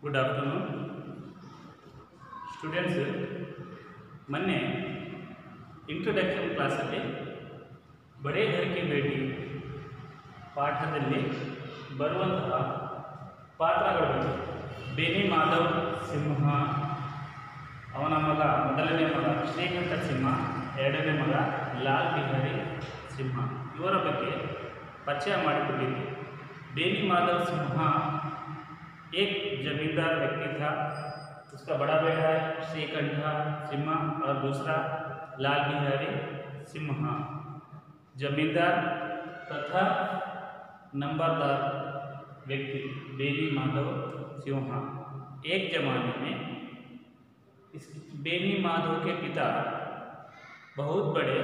Good afternoon students ಮೊನ್ನೆ introduction ಕ್ಲಾಸಲ್ಲಿ ಬಡೇ ಘರಕ್ಕೆ ಭೇಟಿ ಪಾಠದಲ್ಲಿ ಬರುವಂತಹ ಪಾತ್ರಗಳು ಬೇನಿ ಮಾಧವ್ ಸಿಂಹ ಅವನ ಮಗ ಮೊದಲನೇ ಮಗ ಶ್ರೀಕಂಠ ಸಿಂಹ ಎರಡನೇ ಮಗ ಲಾಲ್ ಬಿಹಾರಿ ಸಿಂಹ ಇವರ ಬಗ್ಗೆ ಪರಿಚಯ ಮಾಡಿಕೊಟ್ಟಿದ್ದೆ ಬೇನಿ माधव सिन्हा एक जमींदार व्यक्ति था उसका बड़ा बेटा है श्रीकंठ सिम्हा और दूसरा लाल बिहारी सिम्हा जमींदार तथा नंबरदार व्यक्ति बेनी माधव सिन्हा एक जमाने में इस बेनी माधव के पिता बहुत बड़े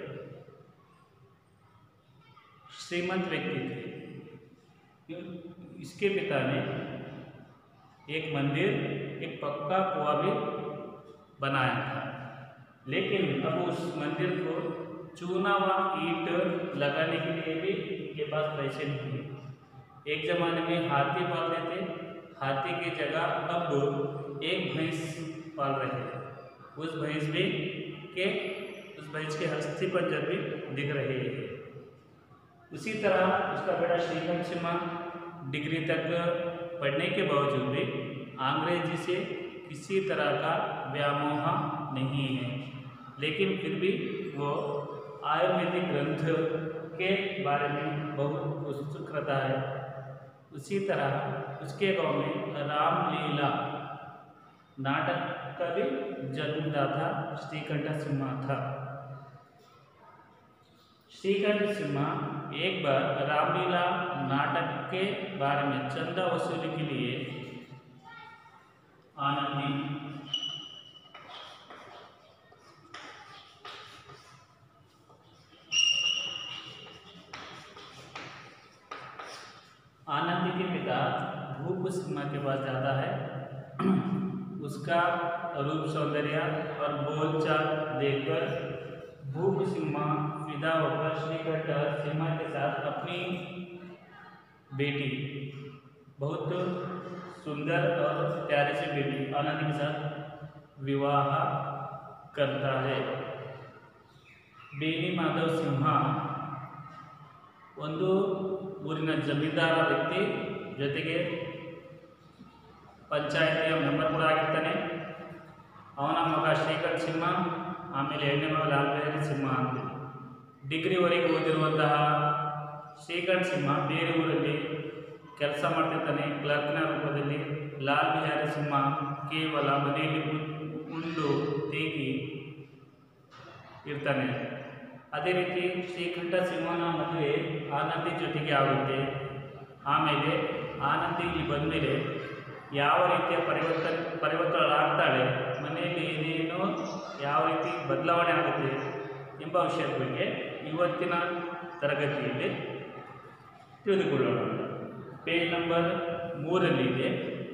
श्रीमंत व्यक्ति थे इसके पिता ने एक मंदिर एक पक्का कुआ भी बनाया था लेकिन अब उस मंदिर को चूना व ईंट लगाने के लिए भी इनके पास पैसे नहीं थे एक ज़माने में हाथी पालते थे हाथी की जगह अब एक भैंस पाल रहे हैं उस भैंस भी के उस भैंस के हस्ती पंजर भी दिख रहे हैं उसी तरह उसका बेटा श्रीकंठ सिम्हा डिग्री तक पढ़ने के बावजूद भी अंग्रेजी से किसी तरह का व्यामोह नहीं है लेकिन फिर भी वो आयुर्वेदिक ग्रंथ के बारे में बहुत उत्सुक रहता है उसी तरह उसके गांव में रामलीला नाटक का भी जन्मदाता श्रीकंठ सिम्हा था श्रीकंठ सिम्हा एक बार रामलीला नाटक के बारे में चंदा वसूली के लिए आनंदी आनंदी के पिता भूप सिम्हा के पास जाता है उसका रूप सौंदर्य और बोलचाल देखकर भूप सिम्हा फिदा होकर श्रीकंठ सिम्हा के साथ अपनी बेटी बहुत सुंदर और प्यारे सी बेटी आनंद के साथ विवाह करता है ಬೇನಿ ಮಾಧವ್ ಸಿಂಹ ಒಂದು ಊರಿನ ಜಮೀನ್ದಾರ ವ್ಯಕ್ತಿ ಜೊತೆಗೆ ಪಂಚಾಯತಿಯ ಮೆಂಬರ್ ಕೂಡ ಆಗಿರ್ತಾನೆ ಅವನ ಮಗ ಶ್ರೀಕಂಠ್ ಸಿಂಹ ಆಮೇಲೆ ಎರಡನೇ ಮಗ ಲಾಲ್ ಬಿಹಾರಿ ಸಿಂಹ ಅಂತೀವಿ ಡಿಗ್ರಿವರೆಗೆ ಓದಿರುವಂತಹ ಶ್ರೀಕಂಠ್ ಸಿಂಹ ಬೇರೆ ಊರಲ್ಲಿ ಕೆಲಸ ಮಾಡ್ತಿರ್ತಾನೆ ಕ್ಲರ್ಕ್ನ ರೂಪದಲ್ಲಿ ಲಾಲ್ ಬಿಹಾರಿ ಸಿಂಹ ಕೇವಲ ಮನೆಯಲ್ಲಿ ಉಂಡು ತೇಗಿ ಇರ್ತಾನೆ ಅದೇ ರೀತಿ ಶ್ರೀಕಂಠ ಸಿಂಹನ ಮದುವೆ ಆನಂದಿ ಜೊತೆಗೆ ಆಗುತ್ತೆ ಆಮೇಲೆ ಆನಂದಿ ಇಲ್ಲಿ ಬಂದಮೇಲೆ ಯಾವ ರೀತಿಯ ಪರಿವರ್ತನೆ ಪರಿವರ್ತನೆಗಳಾಗ್ತಾಳೆ ಮನೆಯಲ್ಲಿ ಏನೇನೋ ಯಾವ ರೀತಿ ಬದಲಾವಣೆ ಆಗುತ್ತೆ ಎಂಬ ವಿಷಯದ ಬಗ್ಗೆ ಇವತ್ತಿನ ತರಗತಿಯಲ್ಲಿ ತಿಳಿದುಕೊಳ್ಳೋಣ ಪೇಜ್ ನಂಬರ್ ಮೂರಲ್ಲಿ ಇದೆ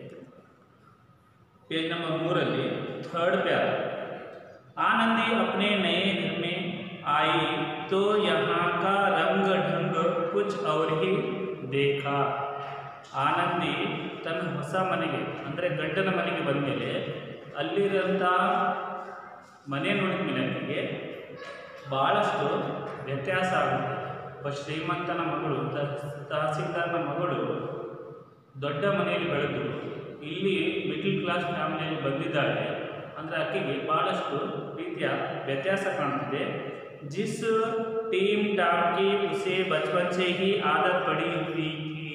पेज नंबर मूरली थर्ड प्यार आनंदी अपने नए घर में आई तो यहाँ का रंग ढंग कुछ और ही देखा ಆನಂದಿ ತನ್ನ ಹೊಸ ಮನೆಗೆ ಅಂದರೆ ಗಂಡನ ಮನೆಗೆ ಬಂದ ಮೇಲೆ ಅಲ್ಲಿರೋಂಥ ಮನೆ ನೋಡಿದ ಮೇಲೆ ನನಗೆ ಭಾಳಷ್ಟು ವ್ಯತ್ಯಾಸ ಆಗುತ್ತೆ ಒಬ್ಬ ಶ್ರೀಮಂತನ ಮಗಳು ತಹಸೀಲ್ದಾರ್ನ ಮಗಳು ದೊಡ್ಡ ಮನೆಯಲ್ಲಿ ಬೆಳೆದು ಇಲ್ಲಿ ಮಿಡ್ಲ್ ಕ್ಲಾಸ್ ಫ್ಯಾಮಿಲಿಯಲ್ಲಿ ಬಂದಿದ್ದಾಳೆ ಅಂದರೆ ಆಕೆಗೆ ಭಾಳಷ್ಟು ರೀತಿಯ ವ್ಯತ್ಯಾಸ ಕಾಣುತ್ತಿದೆ ಜಿಸ್ ಟೀಮ್ ಟಾಪ್ की उसे बचपन से ही आदत पड़ी हुई थी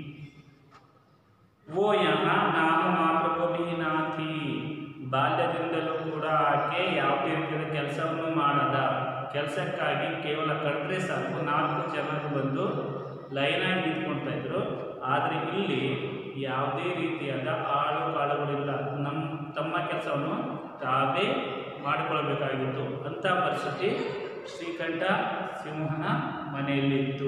वो यहाँ नाम ಮಾತ್ರ को भी ना थी ಬಾಲ್ಯದಿಂದಲೂ ಕೂಡ ಆಕೆ ಯಾವುದೇ ರೀತಿಯ ಕೆಲಸವನ್ನು ಮಾಡದ ಕೆಲಸಕ್ಕಾಗಿ ಕೇವಲ ಕರೆದ್ರೆ ಸಾಕು ನಾಲ್ಕು ಜನರು ಬಂದು ಲೈನಾಗಿ ನಿಂತ್ಕೊಳ್ತಾ ಇದ್ರು ಆದರೆ ಇಲ್ಲಿ ಯಾವುದೇ ರೀತಿಯಾದ ಆಳು ಕಾಳುಗಳಿಲ್ಲ ನಮ್ಮ ತಮ್ಮ ಕೆಲಸವನ್ನು ತಾವೇ ಮಾಡಿಕೊಳ್ಬೇಕಾಗಿತ್ತು ಅಂಥ ಪರಿಸ್ಥಿತಿ ಶ್ರೀಕಂಠ ಸಿಂಹನ ಮನೆಯಲ್ಲಿತ್ತು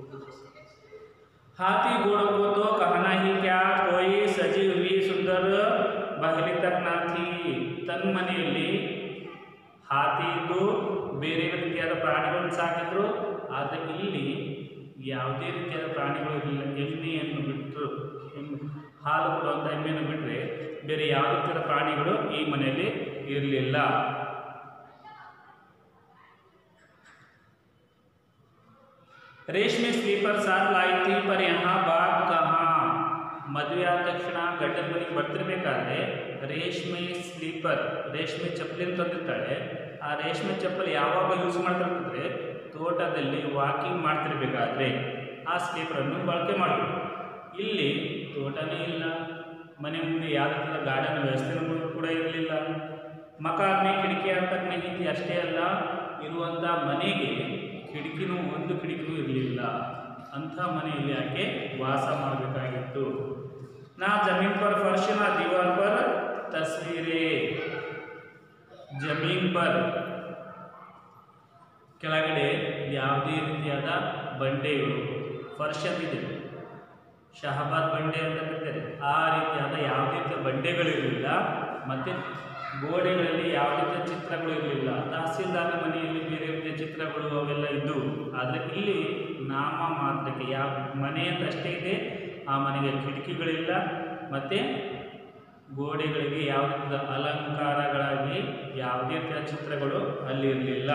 हाथी घोड़ों को तो कहना ही क्या कोई सजी हुई सुंदर बहली तक ना थी ತನ್ನ ಮನೆಯಲ್ಲಿ ಹಾತಿ ಇದ್ದು ಬೇರೆ ರೀತಿಯಾದ ಪ್ರಾಣಿಗಳನ್ನು ಸಾಕಿದ್ರು ಆದರೆ ಇಲ್ಲಿ ಯಾವುದೇ ರೀತಿಯಾದ ಪ್ರಾಣಿಗಳು ಇರಲಿಲ್ಲ ಎಮ್ಮೆಯನ್ನು ಬಿಟ್ಟು ಎಮ್ಮೆ ಹಾಲು ಕೊಡುವಂಥ ಎಮ್ಮೆಯನ್ನು ಬಿಟ್ಟರೆ ಬೇರೆ ಯಾವುದೇ ಥರ ಪ್ರಾಣಿಗಳು ಈ ಮನೆಯಲ್ಲಿ ಇರಲಿಲ್ಲ ರೇಷ್ಮೆ ಸ್ಲೀಪರ್ ಸಾತ್ लाई थी पर यहाँ बात कहाँ ಮದುವೆ ಆದ ತಕ್ಷಣ ಗಂಡನ ಮನೆಗೆ ಬರ್ತಿರ್ಬೇಕಾದ್ರೆ ರೇಷ್ಮೆ ಸ್ಲೀಪರ್ ರೇಷ್ಮೆ ಚಪ್ಪಲಿ ತಂದಿರ್ತಾಳೆ ಆ ರೇಷ್ಮೆ ಚಪ್ಪಲಿ ಯಾವಾಗ ಯೂಸ್ ಮಾಡ್ತಿರ್ತಂದ್ರೆ ತೋಟದಲ್ಲಿ ವಾಕಿಂಗ್ ಮಾಡ್ತಿರ್ಬೇಕಾದ್ರೆ ಆ ಸ್ಲೀಪರನ್ನು ಬಳಕೆ ಮಾಡಬೇಕು ಇಲ್ಲಿ ತೋಟನೇ ಇಲ್ಲ ಮನೆ ಮುಂದೆ ಯಾವುದೇ ಥರ ಗಾರ್ಡನ್ ವ್ಯವಸ್ಥೆನೂ ಕೂಡ ಇರಲಿಲ್ಲ ಮಕಾನ್ಮೆ ಕಿಟಕಿ ಅಂತ ಮಾಹಿತಿ ಅಷ್ಟೇ ಅಲ್ಲ ಇರುವಂಥ ಮನೆಗೆ ಕಿಟಕಿನೂ ಒಂದು ಕಿಟಕಿನೂ ಇರಲಿಲ್ಲ ಅಂಥ ಮನೆಯಲ್ಲಿ ಆಕೆ ವಾಸ ಮಾಡಬೇಕಾಗಿತ್ತು ನಾ ಜಮೀನ್ ಪರ್ ಫರ್ಶ್ ನಾ ದೀವಾರ್ ಪರ್ ತಸ್ವೀರೇ ಜಮೀನ್ ಪರ್ ಕೆಳಗಡೆ ಯಾವುದೇ ರೀತಿಯಾದ ಬಂಡೆಗಳು ಫರ್ಶ್ ಅಂತಿದೆ ಶಹಬಾದ್ ಬಂಡೆ ಅಂತ ಕರೀತಾರೆ ಆ ರೀತಿಯಾದ ಯಾವುದೇ ರೀತಿಯ ಬಂಡೆಗಳಿರಲಿಲ್ಲ ಮತ್ತು ಗೋಡೆಗಳಲ್ಲಿ ಯಾವುದೇ ರೀತಿಯ ಚಿತ್ರಗಳು ಇರಲಿಲ್ಲ ತಹಸೀಲ್ದಾರ್ ಮನೆಯಲ್ಲಿ ಬೇರೆ ರೀತಿಯ ಚಿತ್ರಗಳು ಅವೆಲ್ಲ ಇದ್ದವು ಆದರೆ ಇಲ್ಲಿ ನಾಮ ಮಾತ್ರಕ್ಕೆ ಯಾವ ಮನೆ ಅಂತ ಅಷ್ಟೇ ಇದೆ ಆ ಮನೆಗೆ ಕಿಟಕಿಗಳಿಲ್ಲ ಮತ್ತು ಗೋಡೆಗಳಿಗೆ ಯಾವುದೇ ರೀತಿಯ ಅಲಂಕಾರಗಳಾಗಿ ಯಾವುದೇ ರೀತಿಯ ಚಿತ್ರಗಳು ಅಲ್ಲಿರಲಿಲ್ಲ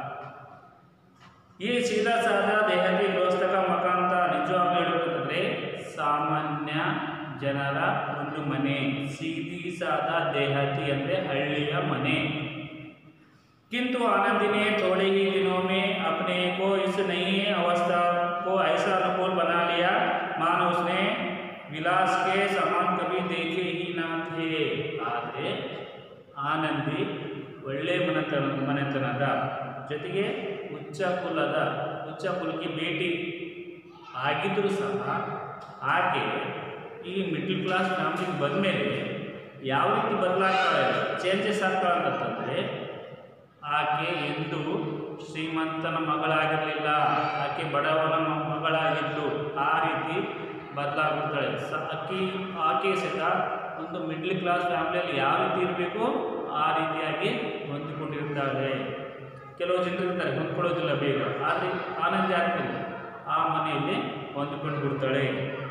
ಈ ಸೀದಾ ಸಾದಾ ದೇಹಕ್ಕೆ ಗೃಹಸ್ಥಕ ಮಕಾಂತ ನಿಜವಾಗ್ಲೂ ಹೇಳಬೇಕಂದ್ರೆ ಸಾಮಾನ್ಯ ಜನರ ಒಂದು ಮನೆ ಸೀದಿ ಸಾದಾ ದೇಹತಿ ಅಂದರೆ ಹಳ್ಳಿಯ ಮನೆ किंतु आनंद ने थोड़े ही दिनों में अपने को इस नई अवस्था को ऐसा अनुकूल बना लिया मानो उसने विलास के समान कभी देखे ही ना थे ಆದರೆ ಆನಂದಿ ಒಳ್ಳೆ ಮನೆತನ ಮನೆತನದ ಜೊತೆಗೆ ಉಚ್ಚ ಕುಲದ ಉಚ್ಚ ಕುಲಕ್ಕೆ ಭೇಟಿ ಆಗಿದ್ದರೂ ಸಹ ಆಕೆ ಈ ಮಿಡ್ಲ್ ಕ್ಲಾಸ್ ಫ್ಯಾಮಿಲಿಗೆ ಬಂದಮೇಲೆ ಯಾವ ರೀತಿ ಬದಲಾಗ್ತಾಳೆ ಚೇಂಜಸ್ ಆಗ್ತಾಳೆ ಅಂತಂದರೆ ಆಕೆ ಎಂದು ಶ್ರೀಮಂತನ ಮಗಳಾಗಿರಲಿಲ್ಲ ಆಕೆ ಬಡವನ ಮ- ಮಗಳಾಗಿದ್ದು ಆ ರೀತಿ ಬದಲಾಗುತ್ತಾಳೆ ಸ ಆಕೆ ಆಕೆ ಸಹಿತ ಒಂದು ಮಿಡ್ಲ್ ಕ್ಲಾಸ್ ಫ್ಯಾಮಿಲಿಯಲ್ಲಿ ಯಾವ ರೀತಿ ಇರಬೇಕು ಆ ರೀತಿಯಾಗಿ ಹೊಂದಿಕೊಂಡಿರ್ತಾಳೆ ಕೆಲವು ಜನರು ಇರ್ತಾರೆ ಹೊಂದ್ಕೊಳ್ಳೋದಿಲ್ಲ ಬೇಗ ಆದರೆ ಆನಂದ ಆಗ್ತಿಲ್ಲ ಆ ಮನೆಯಲ್ಲಿ ಹೊಂದಿಕೊಂಡು ಬಿಡ್ತಾಳೆ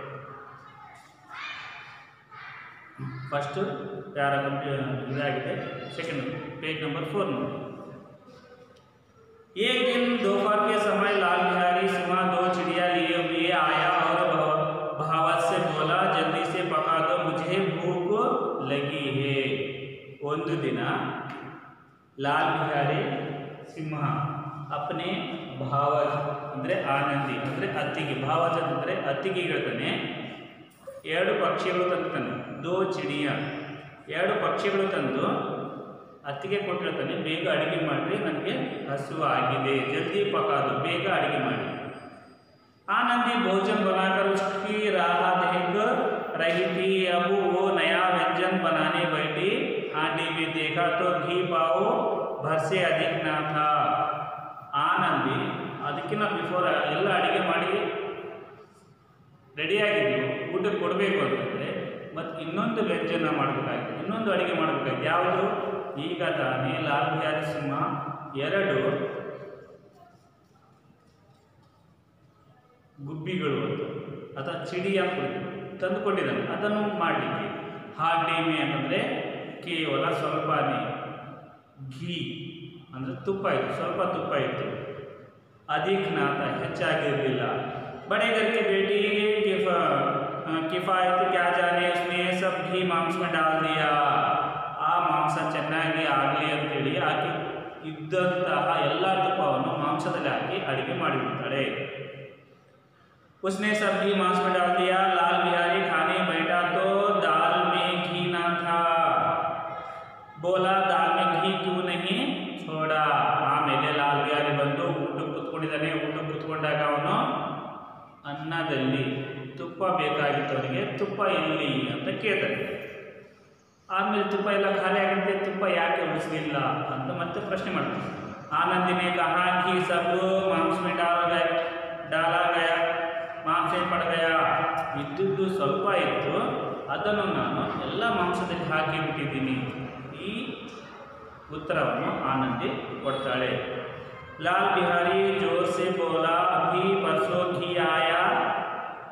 ಫಸ್ಟು ಪ್ಯಾರ ಕಂಪ್ಲೀ ಇದಾಗಿದೆ ಸೆಕೆಂಡ್ ಪೇಜ್ ನಂಬರ್ फोर ನೋಡಿ एक दिन दोपहर के समय लाल बिहारी सिंहा दो चिड़िया लिए हुए आया और भाव- भावत से बोला जल्दी से पका दो मुझे भूख लगी है ಒಂದು ದಿನ ಲಾಲ್ ಬಿಹಾರಿ ಸಿಂಹ ಅಪ್ಪನೇ ಭಾವಜ್ ಅಂದರೆ ಆನಂದಿ ಅಂದರೆ ಅತ್ತಿಗೆ ಭಾವಜ್ ಅಂದರೆ ಅತ್ತಿಗೆ ಹೇಳ್ತಾನೆ ಎರಡು ಪಕ್ಷಿಗಳು ತಂತಾನೆ ದೋ ಚಿಡಿಯ ಎರಡು ಪಕ್ಷಿಗಳು ತಂದು ಅತ್ತಿಗೆ ಕೊಟ್ಟಿರ್ತಾನೆ ಬೇಗ ಅಡುಗೆ ಮಾಡಿರಿ ನನಗೆ ಹಸಿವು ಆಗಿದೆ ಜಲ್ದಿ ಪಕಾದು ಬೇಗ ಅಡುಗೆ ಮಾಡಿ आनंदी भोजन बनाकर उसकी राह देख रही थी अब वो नया व्यंजन बनाने बैठी हांडी में देखा तो घी पाव भर से अधिक ना था ಆನಂದಿ ಅದಕ್ಕಿಂತ ಬಿಫೋರ್ ಎಲ್ಲ ಅಡುಗೆ ಮಾಡಿ ರೆಡಿಯಾಗಿದ್ವು ಊಟಕ್ಕೆ ಕೊಡಬೇಕು ಅಂತಂದರೆ ಮತ್ತು ಇನ್ನೊಂದು ವ್ಯಂಜನ ಮಾಡಬೇಕಾಗಿತ್ತು ಇನ್ನೊಂದು ಅಡುಗೆ ಮಾಡಬೇಕಾಗಿತ್ತು ಯಾವುದು ಈಗ ತಾನೇ ಲಾಲ್ ಬಿಹಾರಿ ಸಿಂಹ ಎರಡು ಗುಬ್ಬಿಗಳು ಅಂತ ಅಥವಾ ಚಿಡಿ ಅಂತ ಕೊಡ್ತೀವಿ ತಂದುಕೊಂಡಿದ್ದಾನೆ ಅದನ್ನು ಮಾಡಲಿಕ್ಕೆ ಹಾರ್ಡ್ ಡೇಮೆ ಅಂತಂದರೆ ಕೇವಲ ಸ್ವಲ್ಪನೇ ಘೀ ಅಂದರೆ ತುಪ್ಪ ಇತ್ತು ಸ್ವಲ್ಪ ತುಪ್ಪ ಇತ್ತು ಅಧಿಕ ನಾತ ಹೆಚ್ಚಾಗಿರಲಿಲ್ಲ बड़े घर की बेटी किफ किफ़ायत क्या जाने उसने सब घी मांस में डाल दिया ಆ ಮಾಂಸ ಚೆನ್ನಾಗಿ ಆಗಲಿ ಅಂತೇಳಿ ಆಕೆ ಇದ್ದಂತಹ ಎಲ್ಲ ತುಪ್ಪವನ್ನು ಮಾಂಸದಲ್ಲಿ ಹಾಕಿ ಅಡುಗೆ ಮಾಡಿಬಿಡ್ತಾಳೆ उसने सब्जी मांस में डाल दिया लाल बिहारी खाने बैठा तो दाल में घी ना था बोला दाल में घी क्यों नहीं छोड़ा ಆಮೇಲೆ ಲಾಲ್ ಬಿಹಾರಿ ಬಂದು ಊಟಕ್ಕೆ ಕುತ್ಕೊಂಡಿದ್ದಾನೆ ಊಟಕ್ಕೆ ಕುತ್ಕೊಂಡಾಗ ಅವನು ಅನ್ನದಲ್ಲಿ ತುಪ್ಪ ಬೇಕಾಗಿತ್ತು ಅವನಿಗೆ ತುಪ್ಪ ಎಲ್ಲಿ ಅಂತ ಕೇಳ್ತಾನೆ ಆಮೇಲೆ ತುಪ್ಪ ಎಲ್ಲ ಖಾಲಿ ಆಗುತ್ತೆ ತುಪ್ಪ ಯಾಕೆ ಉಳಿಸಲಿಲ್ಲ ಅಂತ ಮತ್ತೆ ಪ್ರಶ್ನೆ ಮಾಡ್ತಾನೆ ಆನಂದಿನೇ ಕಹಾ ಕಿ ಸಬ್ ಮಾಂಸ में डाल गया डाला गया ಮಾಂಸ ಪಡ ಗಯಾ ಇದ್ದದ್ದು ಸ್ವಲ್ಪ ಇತ್ತು ಅದನ್ನು ನಾನು ಎಲ್ಲ ಮಾಂಸದಲ್ಲಿ ಹಾಕಿ ಬಿಟ್ಟಿದ್ದೀನಿ ಈ ಉತ್ತರವನ್ನು ಆನಂದಿ ಕೊಡ್ತಾಳೆ ಲಾಲ್ ಬಿಹಾರಿ ಜೋರ್ ಸೆ ಬೋಲಾ ಅಭಿ ಪರ್ಸೋ ಘೀ ಆಯಾ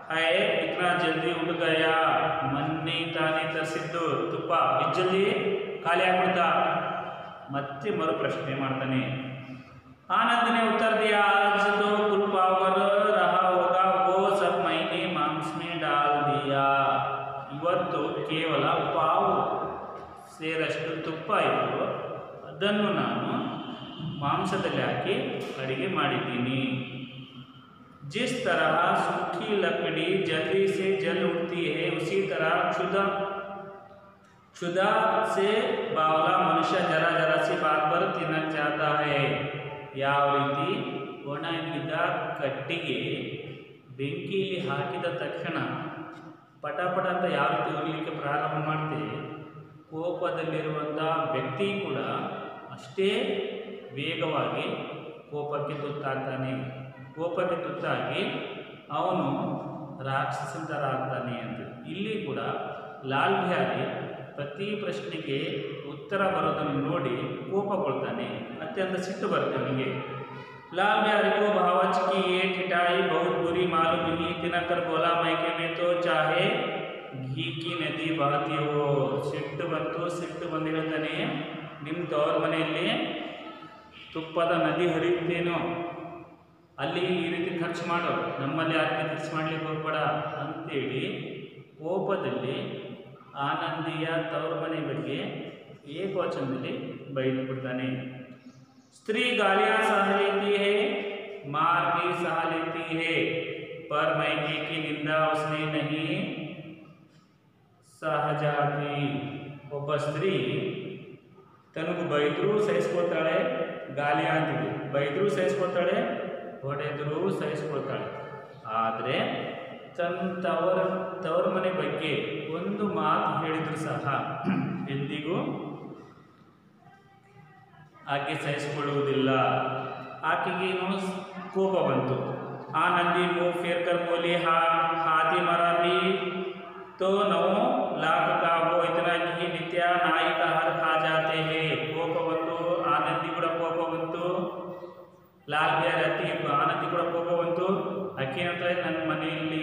है इतना जल्दी उड़ गया ಮೊನ್ನೆ ತಾನೇ ತರಿಸಿದ್ದು ತುಪ್ಪ ಎಷ್ಟು ಜಲ್ದಿ ಖಾಲಿ ಆಗ್ಬಿಡ್ತ ಮತ್ತೆ ಮರು ಪ್ರಶ್ನೆ ಮಾಡ್ತಾನೆ आनंद ने उत्तर दिया आज तो कुल पावर रहा होगा वो सब मैंने मांस में डाल दिया ಇವತ್ತು ಕೇವಲ ಪಾವು ಸೇರಷ್ಟು ತುಪ್ಪ ಇತ್ತು ಅದನ್ನು ನಾನು ಮಾಂಸದಲ್ಲಿ ಹಾಕಿ ಅಡಿಗೆ ಮಾಡಿದ್ದೀನಿ जिस तरह सूखी लकड़ी जल्दी से जल उठती है उसी तरह क्षुदा क्षुदा से बावला मनुष्य जरा जरा सी बात पर ತಿನ್ನಕ್ चाहता है ಯಾವ ರೀತಿ ಒಣಗಿದ ಕಟ್ಟಿಗೆ ಬೆಂಕಿಯಲ್ಲಿ ಹಾಕಿದ ತಕ್ಷಣ ಪಟ ಪಟ ಅಂತ ಯಾವ ರೀತಿ ಉರಿಲಿಕ್ಕೆ ಪ್ರಾರಂಭ ಮಾಡ್ತೀವಿ ಕೋಪದಲ್ಲಿರುವಂಥ ವ್ಯಕ್ತಿ ಕೂಡ ಅಷ್ಟೇ ವೇಗವಾಗಿ ಕೋಪಕ್ಕೆ ತುತ್ತಾಗ್ತಾನೆ ಕೋಪಕ್ಕೆ ತುತ್ತಾಗಿ ಅವನು ರಾಕ್ಷಸನ ಥರ ಆಗ್ತಾನೆ ಅಂತ ಇಲ್ಲಿ ಕೂಡ ಲಾಲ್ ಬಿಹಾರಿ ಪ್ರತಿ ಪ್ರಶ್ನೆಗೆ ಉತ್ತರ ಬರೋದನ್ನು ನೋಡಿ ಕೋಪಗೊಳ್ತಾನೆ ಅತ್ಯಂತ ಸಿಟ್ಟು ಬರುತ್ತೆ ಅವನಿಗೆ लाल बिहारी को भावच की ये टिटाई बहुत बुरी मालूम हुई तिनकर बोला मैके में तो चाहे घी की ನದಿ ಬಹತಿ ಹೋ ಸಿಟ್ಟು ಬಂತು ಸಿಟ್ಟು ಬಂದು ಹೇಳ್ತಾನೆ ನಿಮ್ಮ ತವ್ರ ಮನೆಯಲ್ಲಿ ತುಪ್ಪದ ನದಿ ಹರಿಯುತ್ತೇನೋ ಅಲ್ಲಿ ಈ ರೀತಿ ಖರ್ಚು ಮಾಡು ನಮ್ಮಲ್ಲಿ ಆ ರೀತಿ ಖರ್ಚು ಮಾಡ್ಲಿಕ್ಕೆ ಹೋಗ್ಬೇಡ ಅಂತೇಳಿ ಕೋಪದಲ್ಲಿ ಆನಂದಿಯ ತವ್ರ ಮನೆ ಬಗ್ಗೆ ಏಕವಚನದಲ್ಲಿ ಬೈದು ಬಿಡ್ತಾನೆ स्त्री गालियां सह लेती है मार भी सह लेती है पर मैके की निंदा उसने नहीं ಸಹಜಾತಿ ಒಬ್ಬ ಸ್ತ್ರೀ ತನಗೂ ಬೈದರೂ ಸಹಿಸ್ಕೊಳ್ತಾಳೆ ಗಾಲಿ ಅಂತಿದೆ ಬೈದರೂ ಸಹಿಸ್ಕೊಳ್ತಾಳೆ ಹೊಡೆದರೂ ಸಹಿಸ್ಕೊಳ್ತಾಳೆ ಆದರೆ ತನ್ನ ತವರ ತವರ ಮನೆ ಬಗ್ಗೆ ಒಂದು ಮಾತು ಹೇಳಿದ್ರು ಸಹ ಎಂದಿಗೂ ಆಕೆ ಸಹಿಸಿಕೊಳ್ಳುವುದಿಲ್ಲ ಆಕೆಗೇನು ಕೋಪ ಬಂತು ಆ ನಂದಿ मुंह फेर कर बोली हा हाथी मरा भी तो नौ लाख का वो इतना ही नित्य नाई का हर खा जाते हैं ಕೋಪ ಬಂತು ಆನಂದಿ ಕೂಡ ಕೋಪ ಬಂತು ಲಾಲ್ ಬಿಹಾರಿ ಅತ್ತಿ ಆನಂದಿ ಕೂಡ ಕೋಪ ಬಂತು ಅಕ್ಕಿ ಹೇಳ್ತಾಳೆ ನನ್ನ ಮನೆಯಲ್ಲಿ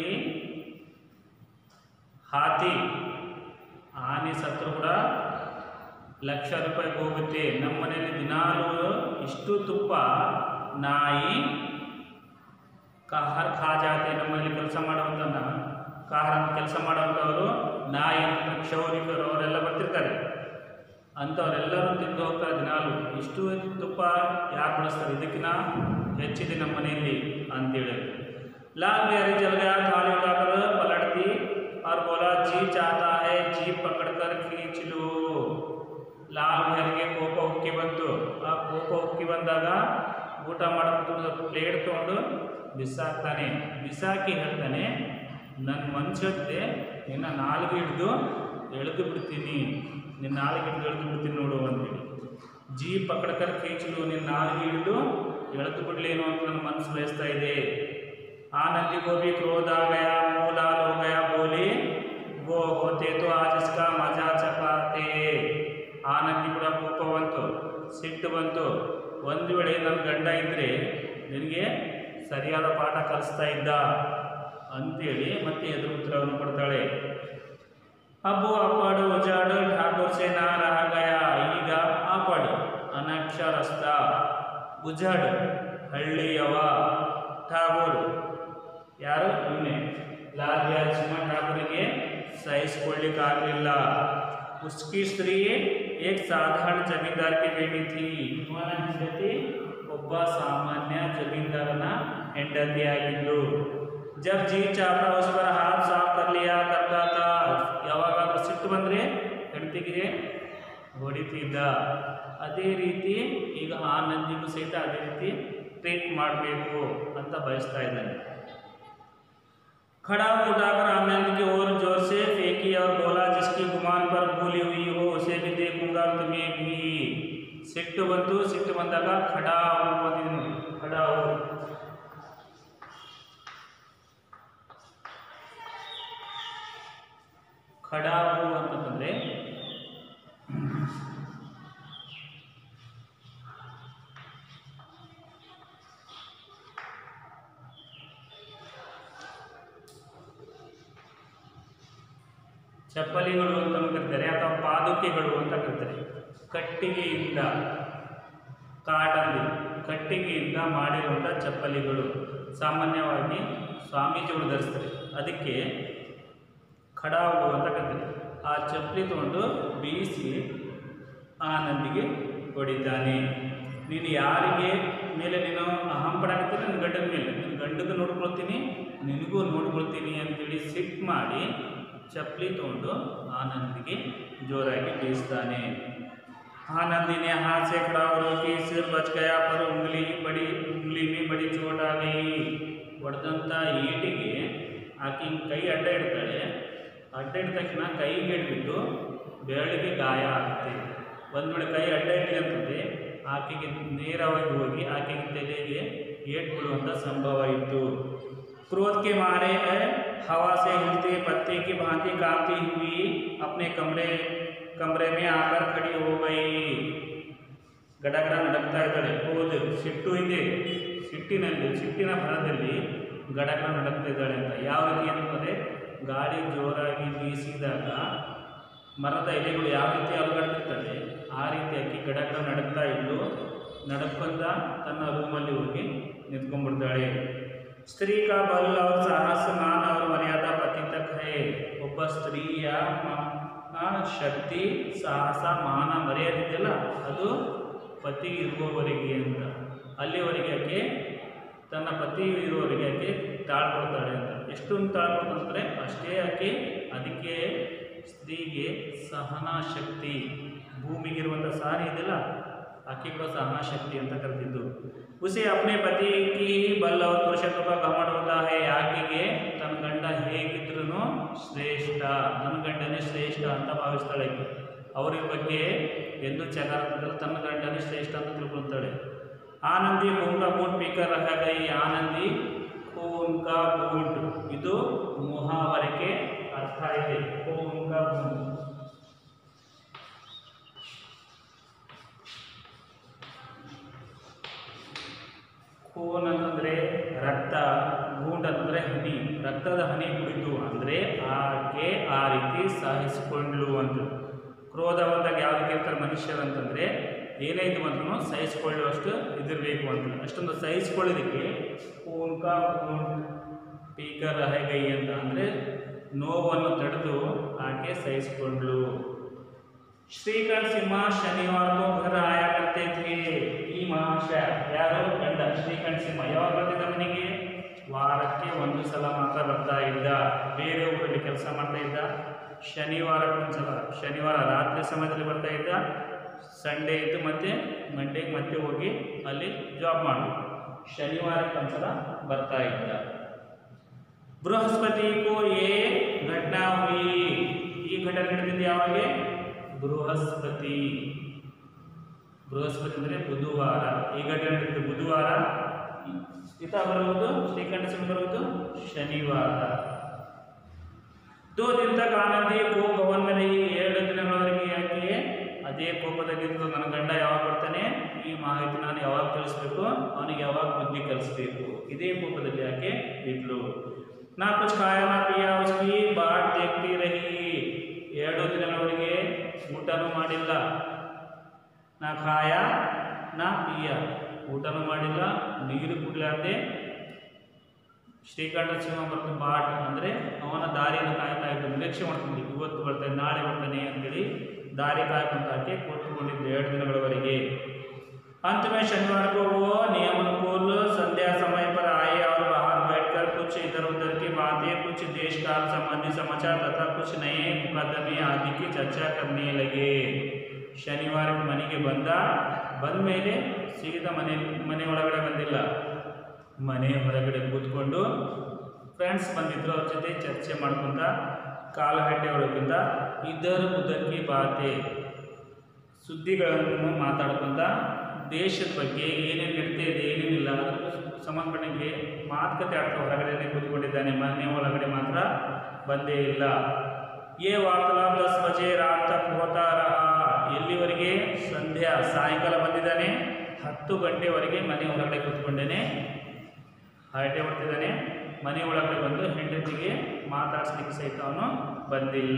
ಹಾತಿ ಆನೆ ಸತ್ರು ಕೂಡ ಲಕ್ಷ ರೂಪಾಯಿಗೆ ಹೋಗುತ್ತೆ ನಮ್ಮ ಮನೆಯಲ್ಲಿ ದಿನಾಲೂ ಇಷ್ಟು ತುಪ್ಪ ನಾಯಿ ಕಾಹಾರ್ ಖಾ ಜಾತೆ ನಮ್ಮಲ್ಲಿ ಕೆಲಸ ಮಾಡುವಂಥ ಕಾಹಾರ ಕೆಲಸ ಮಾಡುವಂಥವರು ನಾಯಿ ಅಂತ ಕ್ಷೌರಿಕರು ಅವರೆಲ್ಲ ಬರ್ತಿರ್ತಾರೆ ಅಂಥವರೆಲ್ಲರೂ ತಿಂದು ಹೋಗ್ತಾರೆ ದಿನಾಲು ಇಷ್ಟು ತುಪ್ಪ ಯಾರು ಬಳಸ್ತಾರೆ ಇದಕ್ಕಿಂತ ಹೆಚ್ಚಿದೆ ನಮ್ಮ ಮನೆಯಲ್ಲಿ ಅಂತೇಳಿ ಲಾಲ್ बिहारी जल गया थाली उठाकर पलटती और बोला जी चाहता है जी पकड़कर खींच लो ಲಾಲ್ ಬಿಹಾರಿಗೆ ಕೋಪ ಉಕ್ಕಿ ಬಂತು ಆ ಕೋಪ ಉಕ್ಕಿ ಬಂದಾಗ ಊಟ ಮಾಡೋದು ಪ್ಲೇಟ್ ತೊಗೊಂಡು ಬಿಸಾಕ್ತಾನೆ ಬಿಸಾಕಿ ಹೇಳ್ತಾನೆ ನನ್ನ ಮನ್ಸತ್ತೆ ನಿನ್ನ ನಾಲ್ಗೆ ಹಿಡಿದು ಎಳೆದು ಬಿಡ್ತೀನಿ ನಿನ್ನ ನಾಲ್ಗೆ ಹಿಡಿದು ಎಳೆದು ಬಿಡ್ತೀನಿ ನೋಡು ಅಂತೇಳಿ ಜೀ ಪಕಡ್ಕರ್ ಖೀಚಲು ನಿನ್ನ ನಾಲ್ಗೆ ಹಿಡಿದು ಎಳೆದು ಬಿಡ್ಲೇನೋ ಅಂತ ನನ್ನ ಮನಸ್ಸು ಬಯಸ್ತಾ ಇದೆ आनंदी को भी क्रोध आ गया मुंह लाल हो गया बोली वो होते तो आज इसका मजा चपाते ಆನಂದಿ ಕೂಡ ಕೋಪ ಬಂತು ಸಿಟ್ಟು ಬಂತು ಒಂದು ವೇಳೆ ನನ್ನ ಗಂಡ ಇದ್ದರೆ ನಿನಗೆ ಸರಿಯಾದ ಪಾಠ ಕಲಿಸ್ತಾ ಇದ್ದ ಅಂತೇಳಿ ಮತ್ತೆ ಎದುರು ಉತ್ತರವನ್ನು ಕೊಡ್ತಾಳೆ ಅಬ್ಬು ಅಪ್ಪಾಡು ಉಜಾಡು ಠಾಕೂರ್ ಸೇ ನಾ ರಹ ಗಯ ಈಗ ಆಪಾಡು ಅನಕ್ಷರಸ್ಥ ಉಜಾಡು ಹಳ್ಳಿಯವ ಠಾಗೂರ್ ಯಾರು ಇವನೇ ಲಾಲ್ ಬಿಹಾರಿ ಸಿಂಹ ಠಾಕೂರಿಗೆ ಸಹಿಸಿಕೊಳ್ಳಿಕ್ಕಾಗಲಿಲ್ಲ उसकी स्त्री एक साधारण जमींदार की बेटी थी ಇವನ ಹೆಂಡತಿ ಒಬ್ಬ ಸಾಮಾನ್ಯ ಜಮೀನ್ದಾರನ ಹೆಂಡತಿಯಾಗಿದ್ಲು ಜಬ್ ಜಿ ಚಾಹತಾ ಉಸ್ ಪರ್ ಹಾತ್ ಸಾಫ್ ಕರ್ ಲಿಯಾ ಕರ್ತಾ ತಾ ಯಾವಾಗಾದ್ರೂ ಸಿಟ್ಟು ಬಂದರೆ ಹೆಂಡತಿಗೆ ಹೊಡಿತಿದ್ದ ಅದೇ ರೀತಿ ಈಗ ಆ ನಂದಿಗೂ ಸಹಿತ ಅದೇ ರೀತಿ ಟ್ರೀಟ್ ಮಾಡಬೇಕು ಅಂತ ಬಯಸ್ತಾ ಇದ್ದಾನೆ खड़ा उठाकर आनंद की ओर जोर से फेंकी और बोला जिसकी गुमान पर भूली हुई हो उसे भी देखूंगा तुम्हें भी ಸಿಟ್ಟು ಬಂತು ಸಿಟ್ಟು ಬಂದಾಗ ಖಡಾ ಓದಿದ್ನು ಖಡಾ ಖಡಾವು ಅಂತಂದ್ರೆ ಚಪ್ಪಲಿಗಳು ಅಂತ ಕರೀತಾರೆ ಅಥವಾ ಪಾದುಕೆಗಳು ಅಂತ ಕರೀತಾರೆ ಕಟ್ಟಿಗೆಯಿಂದ ಕಾಡಲ್ಲಿ ಕಟ್ಟಿಗೆಯಿಂದ ಮಾಡಿರುವಂಥ ಚಪ್ಪಲಿಗಳು ಸಾಮಾನ್ಯವಾಗಿ ಸ್ವಾಮೀಜಿಗಳು ಧರಿಸ್ತಾರೆ ಅದಕ್ಕೆ ಖಡಾವು ಅಂತ ಕರೀತಾರೆ ಆ ಚಪ್ಪಲಿ ತಗೊಂಡು ಬೀಸಿ ಆ ನಂದಿಗೆ ಹೊಡಿತಾನೆ ನೀನು ಯಾರಿಗೆ ಮೇಲೆ ನೀನು ಅಹಂ ಪಡಾಕತ್ತೀನಿ ನನ್ನ ಗಂಡನ ಮೇಲೆ ನಿನ್ನ ಗಂಡಗೂ ನೋಡ್ಕೊಳ್ತೀನಿ ನಿನಗೂ ನೋಡ್ಕೊಳ್ತೀನಿ ಅಂತೇಳಿ ಸಿಟ್ ಮಾಡಿ ಚಪ್ಪಲಿ ತಗೊಂಡು ಆ ನಂದಿಗೆ ಜೋರಾಗಿ ಬೀಸ್ತಾನೆ आनंदी ने हाथ से खड़ा हो कि सिर बच गया पर उंगली बड़ी उंगली में बड़ी चोट आ गई ಹೊಡೆದಂಥ ಈಟಿಗೆ ಆಕೆ ಹಿಂಗ್ ಕೈ ಅಡ್ಡ ಇಡ್ತಾಳೆ ಅಡ್ಡ ಇಟ್ಟ ತಕ್ಷಣ ಕೈಗೆ ಹಿಡ್ಬಿಟ್ಟು ಬೆರಳಿಗೆ ಗಾಯ ಆಗುತ್ತೆ ಒಂದು ವೇಳೆ ಕೈ ಅಡ್ಡ ಇಟ್ಟಿ ಅಂತಂದರೆ ಆಕೆಗೆ ನೇರವಾಗಿ ಹೋಗಿ ಆಕೆಗೆ ತಲೆಗೆ ಏಟ್ ಬೀಳುವಂಥ ಸಂಭವ ಇತ್ತು क्रोध के मारे है हवा से हिलते पत्ते की भांति कांपती हुई अपने कमरे कमरे में आकर खड़ी हो गई ಗಡಗಡ ನಡಕ್ತಾ ಇದ್ದಾಳೆ ಹೌದು ಸಿಟ್ಟು ಇದೆ ಸಿಟ್ಟಿನಲ್ಲಿ ಸಿಟ್ಟಿನ ಭರದಲ್ಲಿ ಗಡಗಡ ನಡಕ್ತಾ ಇದ್ದಾಳೆ ಅಂತ ಯಾವ ರೀತಿ ಅಂತಂದರೆ ಗಾಳಿ ಜೋರಾಗಿ ಬೀಸಿದಾಗ ಮರದ ಎಲೆಗಳು ಯಾವ ರೀತಿ ಅಲುಗಾಡ್ತಿರ್ತದೆ ಆ ರೀತಿ ಅಕ್ಕಿ ಗಡಗಡ ನಡಕ್ತಾ ಇದ್ದು ನಡ್ಕೊಂತ ತನ್ನ ರೂಮಲ್ಲಿ ಹೋಗಿ ನಿಂತ್ಕೊಂಡ್ಬಿಡ್ತಾಳೆ ಸ್ತ್ರೀ ಕಾ ಬಲ್ ಅವ್ರ ಸಾಹಸ ಮಾನ ಅವ್ರ ಮರ್ಯಾದಾ ಪತಿ ತಕ್ ಹೇ ಒಬ್ಬ ಸ್ತ್ರೀಯ ಮ- ಆ ಶಕ್ತಿ ಸಾಹಸ ಮಾನ ಮರ್ಯಾದೆ ಇದೆಯಲ್ಲ ಅದು ಪತಿ ಇರುವವರೆಗೆ ಅಂತ ಅಲ್ಲಿವರೆಗೆ ಆಕೆ ತನ್ನ ಪತಿ ಇರುವವರೆಗೆ ಆಕೆ ತಾಳ್ಕೊಳ್ತಾಳೆ ಅಂತ ಎಷ್ಟೊಂದು ತಾಳ್ಕೊಳ್ತಂದ್ರೆ ಅಷ್ಟೇ ಆಕೆ ಅದಕ್ಕೆ ಸ್ತ್ರೀಗೆ ಸಹನಾ ಶಕ್ತಿ ಭೂಮಿಗಿರುವಂಥ ಸಾರಿ ಇದೆಯಲ್ಲ ಆಕೆ ಕೂಡ ಸಹನಾ ಶಕ್ತಿ ಅಂತ ಕರೆದಿದ್ದು ಉಸೆ ಅಪ್ನೆ ಪತಿ ಕಿ ಬಲ್ ಅವ್ರ ಪುರುಷತ್ವ का घमंड होता है ಆಕೆಗೆ ತನ್ನ ಗಂಡ ಹೇಗಿದ್ರೂ ಶ್ರೇಷ್ಠ ನನ್ನ ಗಂಡನೇ ಶ್ರೇಷ್ಠ ಅಂತ ಭಾವಿಸ್ತಾಳೆ ಆಕೆ ಅವ್ರ ಬಗ್ಗೆ ಎಂದು ಚಗಾರ ತನ್ನ ಗಂಡನೇ ಶ್ರೇಷ್ಠ ಅಂತ ತಿಳ್ಕೊಳ್ತಾಳೆ ಆನಂದಿ ಕೂನ್ ಬೂಟ್ ಪೀಕರ್ ರಹ ಗೈ ಆನಂದಿ ಕೂನ್ ಕಾ ಬೂಟ್ ಇದು ಮುಹಾವರಕ್ಕೆ ಅರ್ಥ ಇದೆ ಕೂನ್ ಕಾ ಬೂಟ್ ಖೂನ್ ಅಂತಂದರೆ ರಕ್ತ ಗೂಂಡ್ ಅಂತಂದರೆ ಹನಿ ರಕ್ತದ ಹನಿ ಕುಡಿತು ಅಂದರೆ ಆಕೆ ಆ ರೀತಿ ಸಹಿಸಿಕೊಂಡ್ಲು ಅಂತ ಕ್ರೋಧ ಬಂದಾಗ ಯಾವ ರೀತಿ ಇರ್ತಾರೆ ಮನುಷ್ಯರು ಅಂತಂದರೆ ಏನೇ ಇದು ಬಂದ್ರೂ ಸಹಿಸಿಕೊಳ್ಳುವಷ್ಟು ಇದಿರಬೇಕು ಅಂತ ಅಷ್ಟೊಂದು ಸಹಿಸಿಕೊಳ್ಳೋದಕ್ಕೆ ಕೂನ್ಕ ಕೂನ್ ಪೀಕರ್ ರಹಗೈ ಅಂತ ಅಂದರೆ ನೋವನ್ನು ತಡೆದು ಆಕೆ ಸಹಿಸಿಕೊಂಡ್ಲು ಶ್ರೀಕಂಠ ಸಿಂಹ ಶನಿವಾರ को घर आया करते थे ಈ ಮಹಾಶಯ ಯಾರು ಗಂಡ ಶ್ರೀಕಂಠ ಸಿಂಹ ಯಾವಾಗ ಬರ್ತಿದ್ದ ಮನೆಗೆ ವಾರಕ್ಕೆ ಒಂದು ಸಲ ಮಾತ್ರ ಬರ್ತಾ ಇದ್ದ ಬೇರೆ ಊರಲ್ಲಿ ಕೆಲಸ ಮಾಡ್ತಾ ಇದ್ದ ಶನಿವಾರಕ್ಕೆ ಒಂದು ಸಲ ಶನಿವಾರ ರಾತ್ರಿ ಸಮಯದಲ್ಲಿ ಬರ್ತಾ ಇದ್ದ ಸಂಡೇ ಇದ್ದು ಮತ್ತೆ ಮಂಡೇಗೆ ಮತ್ತೆ ಹೋಗಿ ಅಲ್ಲಿ ಜಾಬ್ ಮಾಡು ಶನಿವಾರಕ್ಕೆ ಒಂದ್ಸಲ ಬರ್ತಾ ಇದ್ದ ಬೃಹಸ್ಪತಿ ಕೋ ಯೇ ಘಟನಾ ಹುಯಿ ಈ ಘಟನೆ ನಡೆದಿದ್ದು ಯಾವಾಗ ಬೃಹಸ್ಪತಿ ಬೃಹಸ್ಪತಿ ಅಂದರೆ ಬುಧವಾರ ಈ ಘಟನೆ ನಡೆದಿದ್ದು ಬುಧವಾರ ಈತ ಬರುವುದು ಶ್ರೀಕಂಠ ಸಿಂಹ ಬರುವುದು ಶನಿವಾರ ದೋ ದಿನ ತಕ ಆನಂದಿ ಕೋ ಭವನ್ ಮೇಲೆ ಈ ಎರಡು ದಿನಗಳವರೆಗೆ ಯಾಕೆ ಅದೇ ಕೋಪದಲ್ಲಿದ್ದು ನನ್ನ ಗಂಡ ಯಾವಾಗ ಬರ್ತಾನೆ ಈ ಮಾಹಿತಿ ನಾನು ಯಾವಾಗ ತಿಳಿಸ್ಬೇಕು ಅವನಿಗೆ ಯಾವಾಗ ಬುದ್ಧಿ ಕಲಿಸ್ಬೇಕು ಇದೇ ಕೋಪದಲ್ಲಿ ಯಾಕೆ ಇದ್ಲು ನಾ ಕುಚ್ ಖಾಯ ನಾ ಪಿಯ ಉಸ್ಕಿ ಬಾಟ್ ದೇಖ್ತಿ ರಹಿ ಎರಡು ದಿನಗಳವರೆಗೆ ಊಟನೂ ಮಾಡಿಲ್ಲ ನಾ ಖಾಯ ನಾ ಪಿಯ ಊಟನೂ ಮಾಡಿಲ್ಲ ನೀರು ಕುಡ್ಲಾರ್ದೆ ಶ್ರೀಕಂಠ ಸಿಂಹ ಮತ್ತು ಬಾಟ್ ಅಂದರೆ ಅವನ ದಾರಿಯನ್ನು ಕಾಯ್ತಾ ಇದ್ದು ನಿರೀಕ್ಷೆ ಮಾಡ್ಕೊಂಡು ಇವತ್ತು ಬರ್ತಾನೆ ನಾಳೆ ಬರ್ತಾನೆ ಅಂತೇಳಿ ದಾರಿ ಕಾಯ್ಕೊಂತ ಆಕೆ ಕೂತ್ಕೊಂಡಿದ್ದು ಎರಡು ದಿನಗಳವರೆಗೆ अंत में शनिवार को वो नियम अनुकूल संध्या समय पर आए और बाहर बैठकर कुछ इधर उधर की बातें कुछ देश काल संबंधी समाचार तथा कुछ नए मुकदमे आदि की चर्चा करने लगे ಶನಿವಾರ ಮನೆಗೆ ಬಂದ ಬಂದ ಮೇಲೆ ಸೀದಾ ಮನೆ ಮನೆ ಒಳಗಡೆ ಬಂದಿಲ್ಲ ಮನೆ ಹೊರಗಡೆ ಕೂತ್ಕೊಂಡು ಫ್ರೆಂಡ್ಸ್ ಬಂದಿದ್ರು ಅವ್ರ ಜೊತೆ ಚರ್ಚೆ ಮಾಡ್ಕೊಂತ ಕಾಲಹಟ್ಟೆ ಒಳಗಿಂದ ಇದರ ಉದರ್ಕಿ ಬಾತೆ ಸುದ್ದಿಗಳನ್ನು ಮಾತಾಡ್ಕೊಂತ ದೇಶದ ಬಗ್ಗೆ ಏನೇನು ನಡೀತಾ ಇದೆ ಏನೇನಿಲ್ಲ ಅದಕ್ಕೆ ಸಂಬಂಧಪಟ್ಟಂಗೆ ಮಾತುಕತೆ ಆಡ್ತಾ ಹೊರಗಡೆ ಕೂತ್ಕೊಂಡಿದ್ದಾನೆ ಮನೆ ಒಳಗಡೆ ಮಾತ್ರ ಬಂದೇ ಇಲ್ಲ ಏ ವಾರ್ತಾಲಾಪ್ ದಸ್ ಬಜೆ ರಾತ್ ತಕ್ ಹೋತಾ ರಹಾ ಎಲ್ಲಿವರೆಗೆ ಸಂಧ್ಯಾ ಸಾಯಂಕಾಲ ಬಂದಿದ್ದಾನೆ ಹತ್ತು ಗಂಟೆವರೆಗೆ ಮನೆ ಹೊರಗಡೆ ಕೂತ್ಕೊಂಡೇನೆ ಹರಟೆ ಹೊಡ್ತಿದ್ದಾನೆ ಮನೆ ಒಳಗಡೆ ಬಂದು ಹೆಂಡತಿಗೆ ಮಾತಾಡ್ಸ್ಲಿಕ್ಕೆ ಸಹಿತ ಅವನು ಬಂದಿಲ್ಲ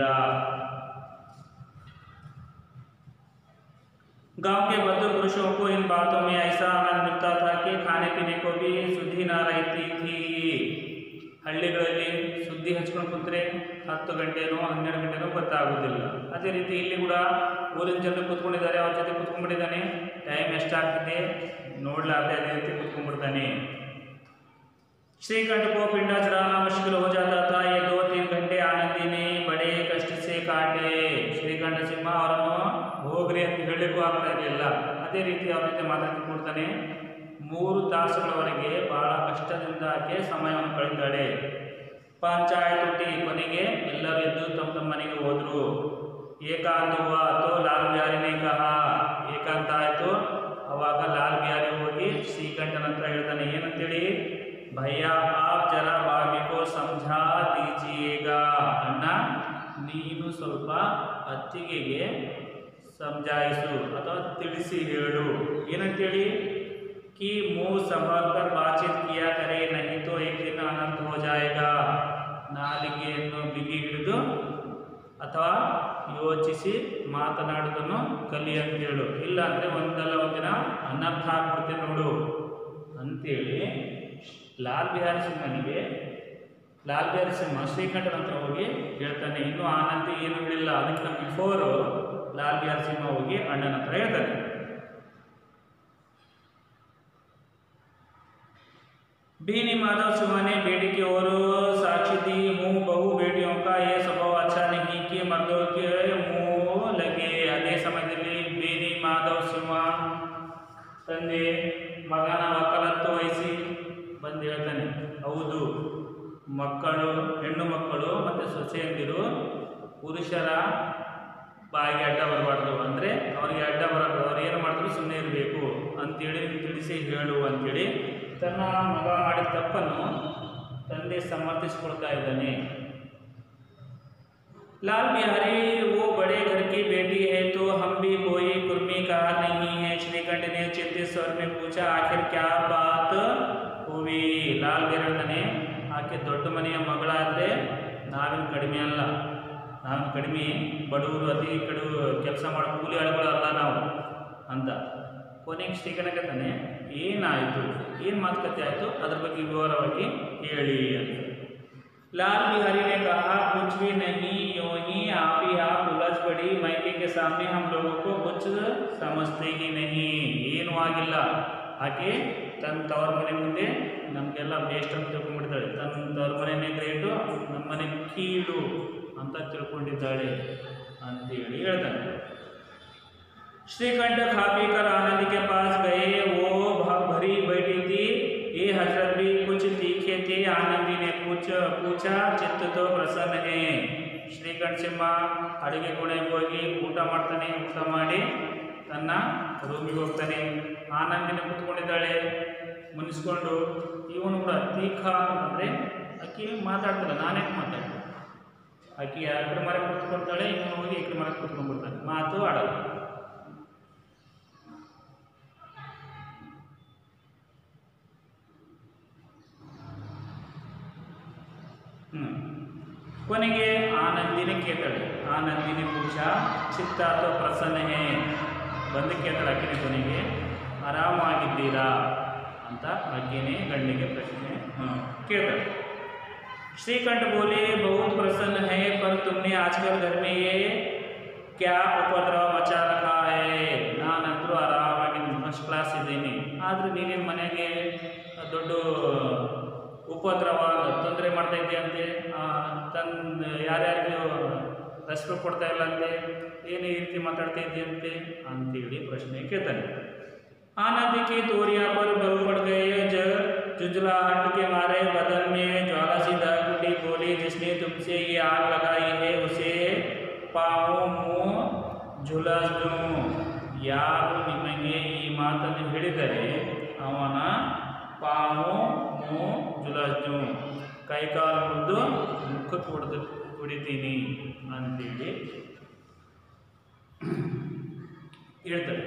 गांव के बद्ध पुरुषों को इन बातों में ऐसा आनंद मिलता था कि खाने पीने को भी सुधि न रहती थी ಹಳ್ಳಿಗಳಲ್ಲಿ ಸುದ್ದಿ ಹಚ್ಕೊಂಡು ಕುಂತ್ರೆ ಹತ್ತು ಗಂಟೆನೋ ಹನ್ನೆರಡು ಗಂಟೆನೋ ಗೊತ್ತಾಗೋದಿಲ್ಲ ಅದೇ ರೀತಿ ಇಲ್ಲಿ ಕೂಡ ಊರಿನ ಜನರು ಕೂತ್ಕೊಂಡಿದ್ದಾರೆ ಅವ್ರ ಜೊತೆ ಕೂತ್ಕೊಂಡ್ಬಿಟ್ಟಿದ್ದಾನೆ ಟೈಮ್ ಎಷ್ಟಾಗ್ತಿದೆ ನೋಡ್ಲಾರ್ದೆ ಅದೇ ರೀತಿ ಕೂತ್ಕೊಂಡ್ಬಿಡ್ತಾನೆ श्रीकंठ को पिंडा चढ़ाना मुश्किल हो जाता था ये दो तीन घंटे आनंदी ने बड़े कष्ट से काटे ಶ್ರೀಕಂಠ ಸಿಂಹ ಅವರನ್ನು ಹೋಗ್ರಿ ಅಂತ ಹೇಳಲಿಕ್ಕೂ ಆಗ್ತಾ ಇರಲಿಲ್ಲ ಅದೇ ರೀತಿ ಅವ್ರ ಜೊತೆ ಮಾತಾಡ್ಕೊಡ್ತಾನೆ ಮೂರು ತಾಸುಗಳವರೆಗೆ ಬಹಳ ಕಷ್ಟದಿಂದ ಆಕೆ ಸಮಯವನ್ನು ಕಳೀತಾಳೆ ಪಂಚಾಯತ್ ಹುಟ್ಟಿ ಕೊನೆಗೆ ಎಲ್ಲರೂ ಎದ್ದು ತಮ್ಮ ತಮ್ಮ ಮನೆಗೆ ಹೋದ್ರು ಏಕಾಂತ ಹುआ तो ಲಾಲ್ ಬಿಹಾರಿನೇ ಕಹ ಏಕಾಂತ ಆಯಿತು ಅವಾಗ ಲಾಲ್ ಬಿಹಾರಿ ಹೋಗಿ ಶ್ರೀಕಂಠನ ಹತ್ರ ಹೇಳ್ತಾನೆ ಏನಂತೇಳಿ ಭಯ್ಯ ಆಪ್ ಜರ ಬಾಬಿ ಕೋ ಸಮझा दीजिएगा ಅಣ್ಣ ನೀನು ಸ್ವಲ್ಪ ಅತ್ತಿಗೆಗೆ ಸಮಜಾಯಿಸು ಅಥವಾ ತಿಳಿಸಿ ಹೇಳು ಏನಂತೇಳಿ कि मुंह संभाल कर बातचीत किया करे नहीं तो एक दिन अनंत हो जाएगा ನಾಲಿಗೆಯನ್ನು ಬಿಗಿ ಹಿಡಿದು ಅಥವಾ ಯೋಚಿಸಿ ಮಾತನಾಡುವುದನ್ನು ಕಲಿ ಅಂತ ಹೇಳು ಇಲ್ಲ ಅಂದರೆ ಒಂದಲ್ಲ ಒಂದಿನ ಅನರ್ಥ ಆಗ್ಬಿಡ್ತೆ ನೋಡು ಅಂತೇಳಿ ಲಾಲ್ ಬಿಹಾರಿ ಸಿಂಹನಿಗೆ ಲಾಲ್ ಬಿಹಾರಿ ಸಿಂಹ ಶ್ರೀಕಂಠನ ಹತ್ರ ಹೋಗಿ ಹೇಳ್ತಾನೆ ಇನ್ನೂ ಆನಂದಿ ಏನು ಹೇಳಿಲ್ಲ ಅದಕ್ಕೆ ಬಿಫೋರು ಲಾಲ್ ಬಿಹಾರಿ ಸಿಂಹ ಹೋಗಿ ಅಣ್ಣನ ಹತ್ರ ಹೇಳ್ತಾನೆ बीनी माधव सिंह ने बेटी की ओर साक्षी दी हूँ बहु बेटियों का यह स्वभाव अच्छा नहीं कि मर्दों के मुंह लगे ಅದೇ ಸಮಯದಲ್ಲಿ ಬೇನಿ ಮಾಧವ್ ಸಿಂಹ ತಂದೆ ಮಗನ ವಕಾಲತ್ತು ವಹಿಸಿ ಬಂದು ಹೇಳ್ತಾನೆ ಹೌದು ಮಕ್ಕಳು ಹೆಣ್ಣು ಮಕ್ಕಳು ಮತ್ತು ಸೊಸೆಯಂದಿರು ಪುರುಷರ ಬಾಯಿಗೆ ಅಡ್ಡ ಬರಬಾರ್ದು ಅಂದರೆ ಅವರಿಗೆ ಅಡ್ಡ ಬರೋದು ಅವ್ರು ಏನು ಮಾಡಿದ್ರು ಸುಮ್ಮನೆ ಇರಬೇಕು ಅಂತೇಳಿ ನೀನು ತಿಳಿಸಿ ಹೇಳು ಅಂತೇಳಿ ತನ್ನ ಮಗ ಮಾಡಿದ ತಪ್ಪನ್ನು ತಂದೆ ಸಮರ್ಥಿಸಿಕೊಳ್ತಾ ಇದ್ದಾನೆ लाल बिहारी वो बड़े घर की बेटी है तो हम भी कोई कुर्मी कहा नहीं है श्रीकंठ ने चिंतित स्वर में पूछा आखिर क्या बात हुई ಲಾಲ್ ಬಿಹಾರಿ ಆಕೆ ದೊಡ್ಡ ಮನೆಯ ಮಗಳಾದರೆ ನಾವೇನು ಕಡಿಮೆ ಅಲ್ಲ ನಾವೇನು ಕಡಿಮೆ ಬಡವರು ಅತಿ ಕಡು ಕೆಲಸ ಮಾಡೋ ಕೂಲಿ ಆಳುಗಳು ಅಲ್ಲ ನಾವು ಅಂತ ಕೊನೆಗೆ ಶ್ರೀಕಂಠ ತಾನೆ ಏನಾಯಿತು ಏನು ಮಾತುಕತೆ ಆಯಿತು ಅದ್ರ ಬಗ್ಗೆ ವಿವರವಾಗಿ ಹೇಳಿ ಅಂತ लाल बिहारी ने कहा कुछ भी नहीं यूं ही आप ही आप उलझ पड़ी मायके के सामने हम लोगों को कुछ समझते ही नहीं ಏನೂ ಆಗಿಲ್ಲ ಆಕೆ ತನ್ನ ತವರ ಮನೆ ಮುಂದೆ ನಮಗೆಲ್ಲ ಬೇಸ್ಟ್ ಅಂತ ತಿಳ್ಕೊಂಡ್ಬಿಡ್ತಾಳೆ ತನ್ನ ತವರ ಮನೆಯೇ ಗ್ರೇಟು ನಮ್ಮ ಮನೆ ಕೀಳು ಅಂತ ತಿಳ್ಕೊಂಡಿದ್ದಾಳೆ ಅಂತೇಳಿ ಹೇಳ್ತಾನೆ श्रीकंठ खा पी कर आनंद के पास गए वो भ- भरी बैठी थी ये हजरत भी कुछ तीखे थे आनंदी ने पूछ पूछा चित्त तो प्रसन्न है ಶ್ರೀಕಂಠ ಸಿಂಹ ಅಡುಗೆ ಕೋಣೆಗೆ ಹೋಗಿ ಊಟ ಮಾಡ್ತಾನೆ ಊಟ ಮಾಡಿ ತನ್ನ ರೂಮಿಗೆ ಹೋಗ್ತಾನೆ ಆನಂದಿನ ಕೂತ್ಕೊಂಡಿದ್ದಾಳೆ ಮುನಿಸ್ಕೊಂಡು ಇವನು ಕೂಡ ತೀಖ ಅಂತಂದರೆ ಆಕೆ ಮಾತಾಡ್ತಿಲ್ಲ ನಾನೇ ಮಾತಾಡ್ತೀನಿ ಆಕೆ ಆ ಕಡೆ ಮರ ಕೂತ್ಕೊಳ್ತಾಳೆ ಇವನು ಹೋಗಿ ಈ ಕಡೆ ಮರ ಕೂತ್ಕೊಂಡ್ಬಿಡ್ತಾನೆ ಮಾತು ಆಡಲ್ಲ ಹ್ಮ್. ಕೊನೆಗೆ ಆನಂದಿನೇ ಕೇಳ್ತಾಳೆ ಆನಂದಿನಿ ಪುರುಷ ಚಿತ್ತ ಅಥವಾ ಪ್ರಸನ್ನ ಹೇ ಬಂದು ಕೇಳ್ತಾಳೆ ಆಕೆನೆ ಕೊನೆಗೆ ಆರಾಮಾಗಿದ್ದೀರಾ ಅಂತ ಆಕೆನೇ ಗಂಡಿಗೆ ಪ್ರಶ್ನೆ ಹ್ಮ್, ಕೇಳ್ತಾಳೆ श्रीकंठ बोले बहुत प्रसन्न है पर तुमने आजकल घर में ये क्या ಉಪದ್ರವ ಮಚಾ ರಖಾ ಹೈ ನಾನಂತರೂ ಆರಾಮಾಗಿ ಫಸ್ಟ್ ಕ್ಲಾಸ್ ಇದ್ದೀನಿ ಆದರೆ ನೀನೇನು ಮನೆಗೆ ದೊಡ್ಡ ಉಪದ್ರವ ತೊಂದರೆ ಮಾಡ್ತಾ ಇದೆಯಂತೆ ತನ್ನ ಯಾರ್ಯಾರಿಗೂ ರೆಸ್ಪೆಕ್ಟ್ ಕೊಡ್ತಾ ಇಲ್ಲ ಅಂತೆ ಏನು ಈ ರೀತಿ ಮಾತಾಡ್ತಾ ಇದೆಯಂತೆ ಅಂತೇಳಿ ಪ್ರಶ್ನೆ ಕೇಳ್ತಾನೆ आनंद की तोरिया पर बल पड़ गए जब जुजलाहट के मारे बदन में ज्वाला सी दग उठी बोली जिसने तुमसे ये आग लगाई है उसे पाओ मुँह झुलस दूँ ಯಾರು ನಿಮಗೆ ಈ ಮಾತನ್ನು ಹೇಳಿದರೆ ಅವನ ಪಾವು ಮೂ ಜುಲಸ್ದು ಕೈಕಾಲು ಮುರಿದು ಮುಖಕ್ಕೆ ಹೊಡೆದು ಹೊಡಿತೀನಿ ಅಂತೇಳಿ ಹೇಳ್ತಾರೆ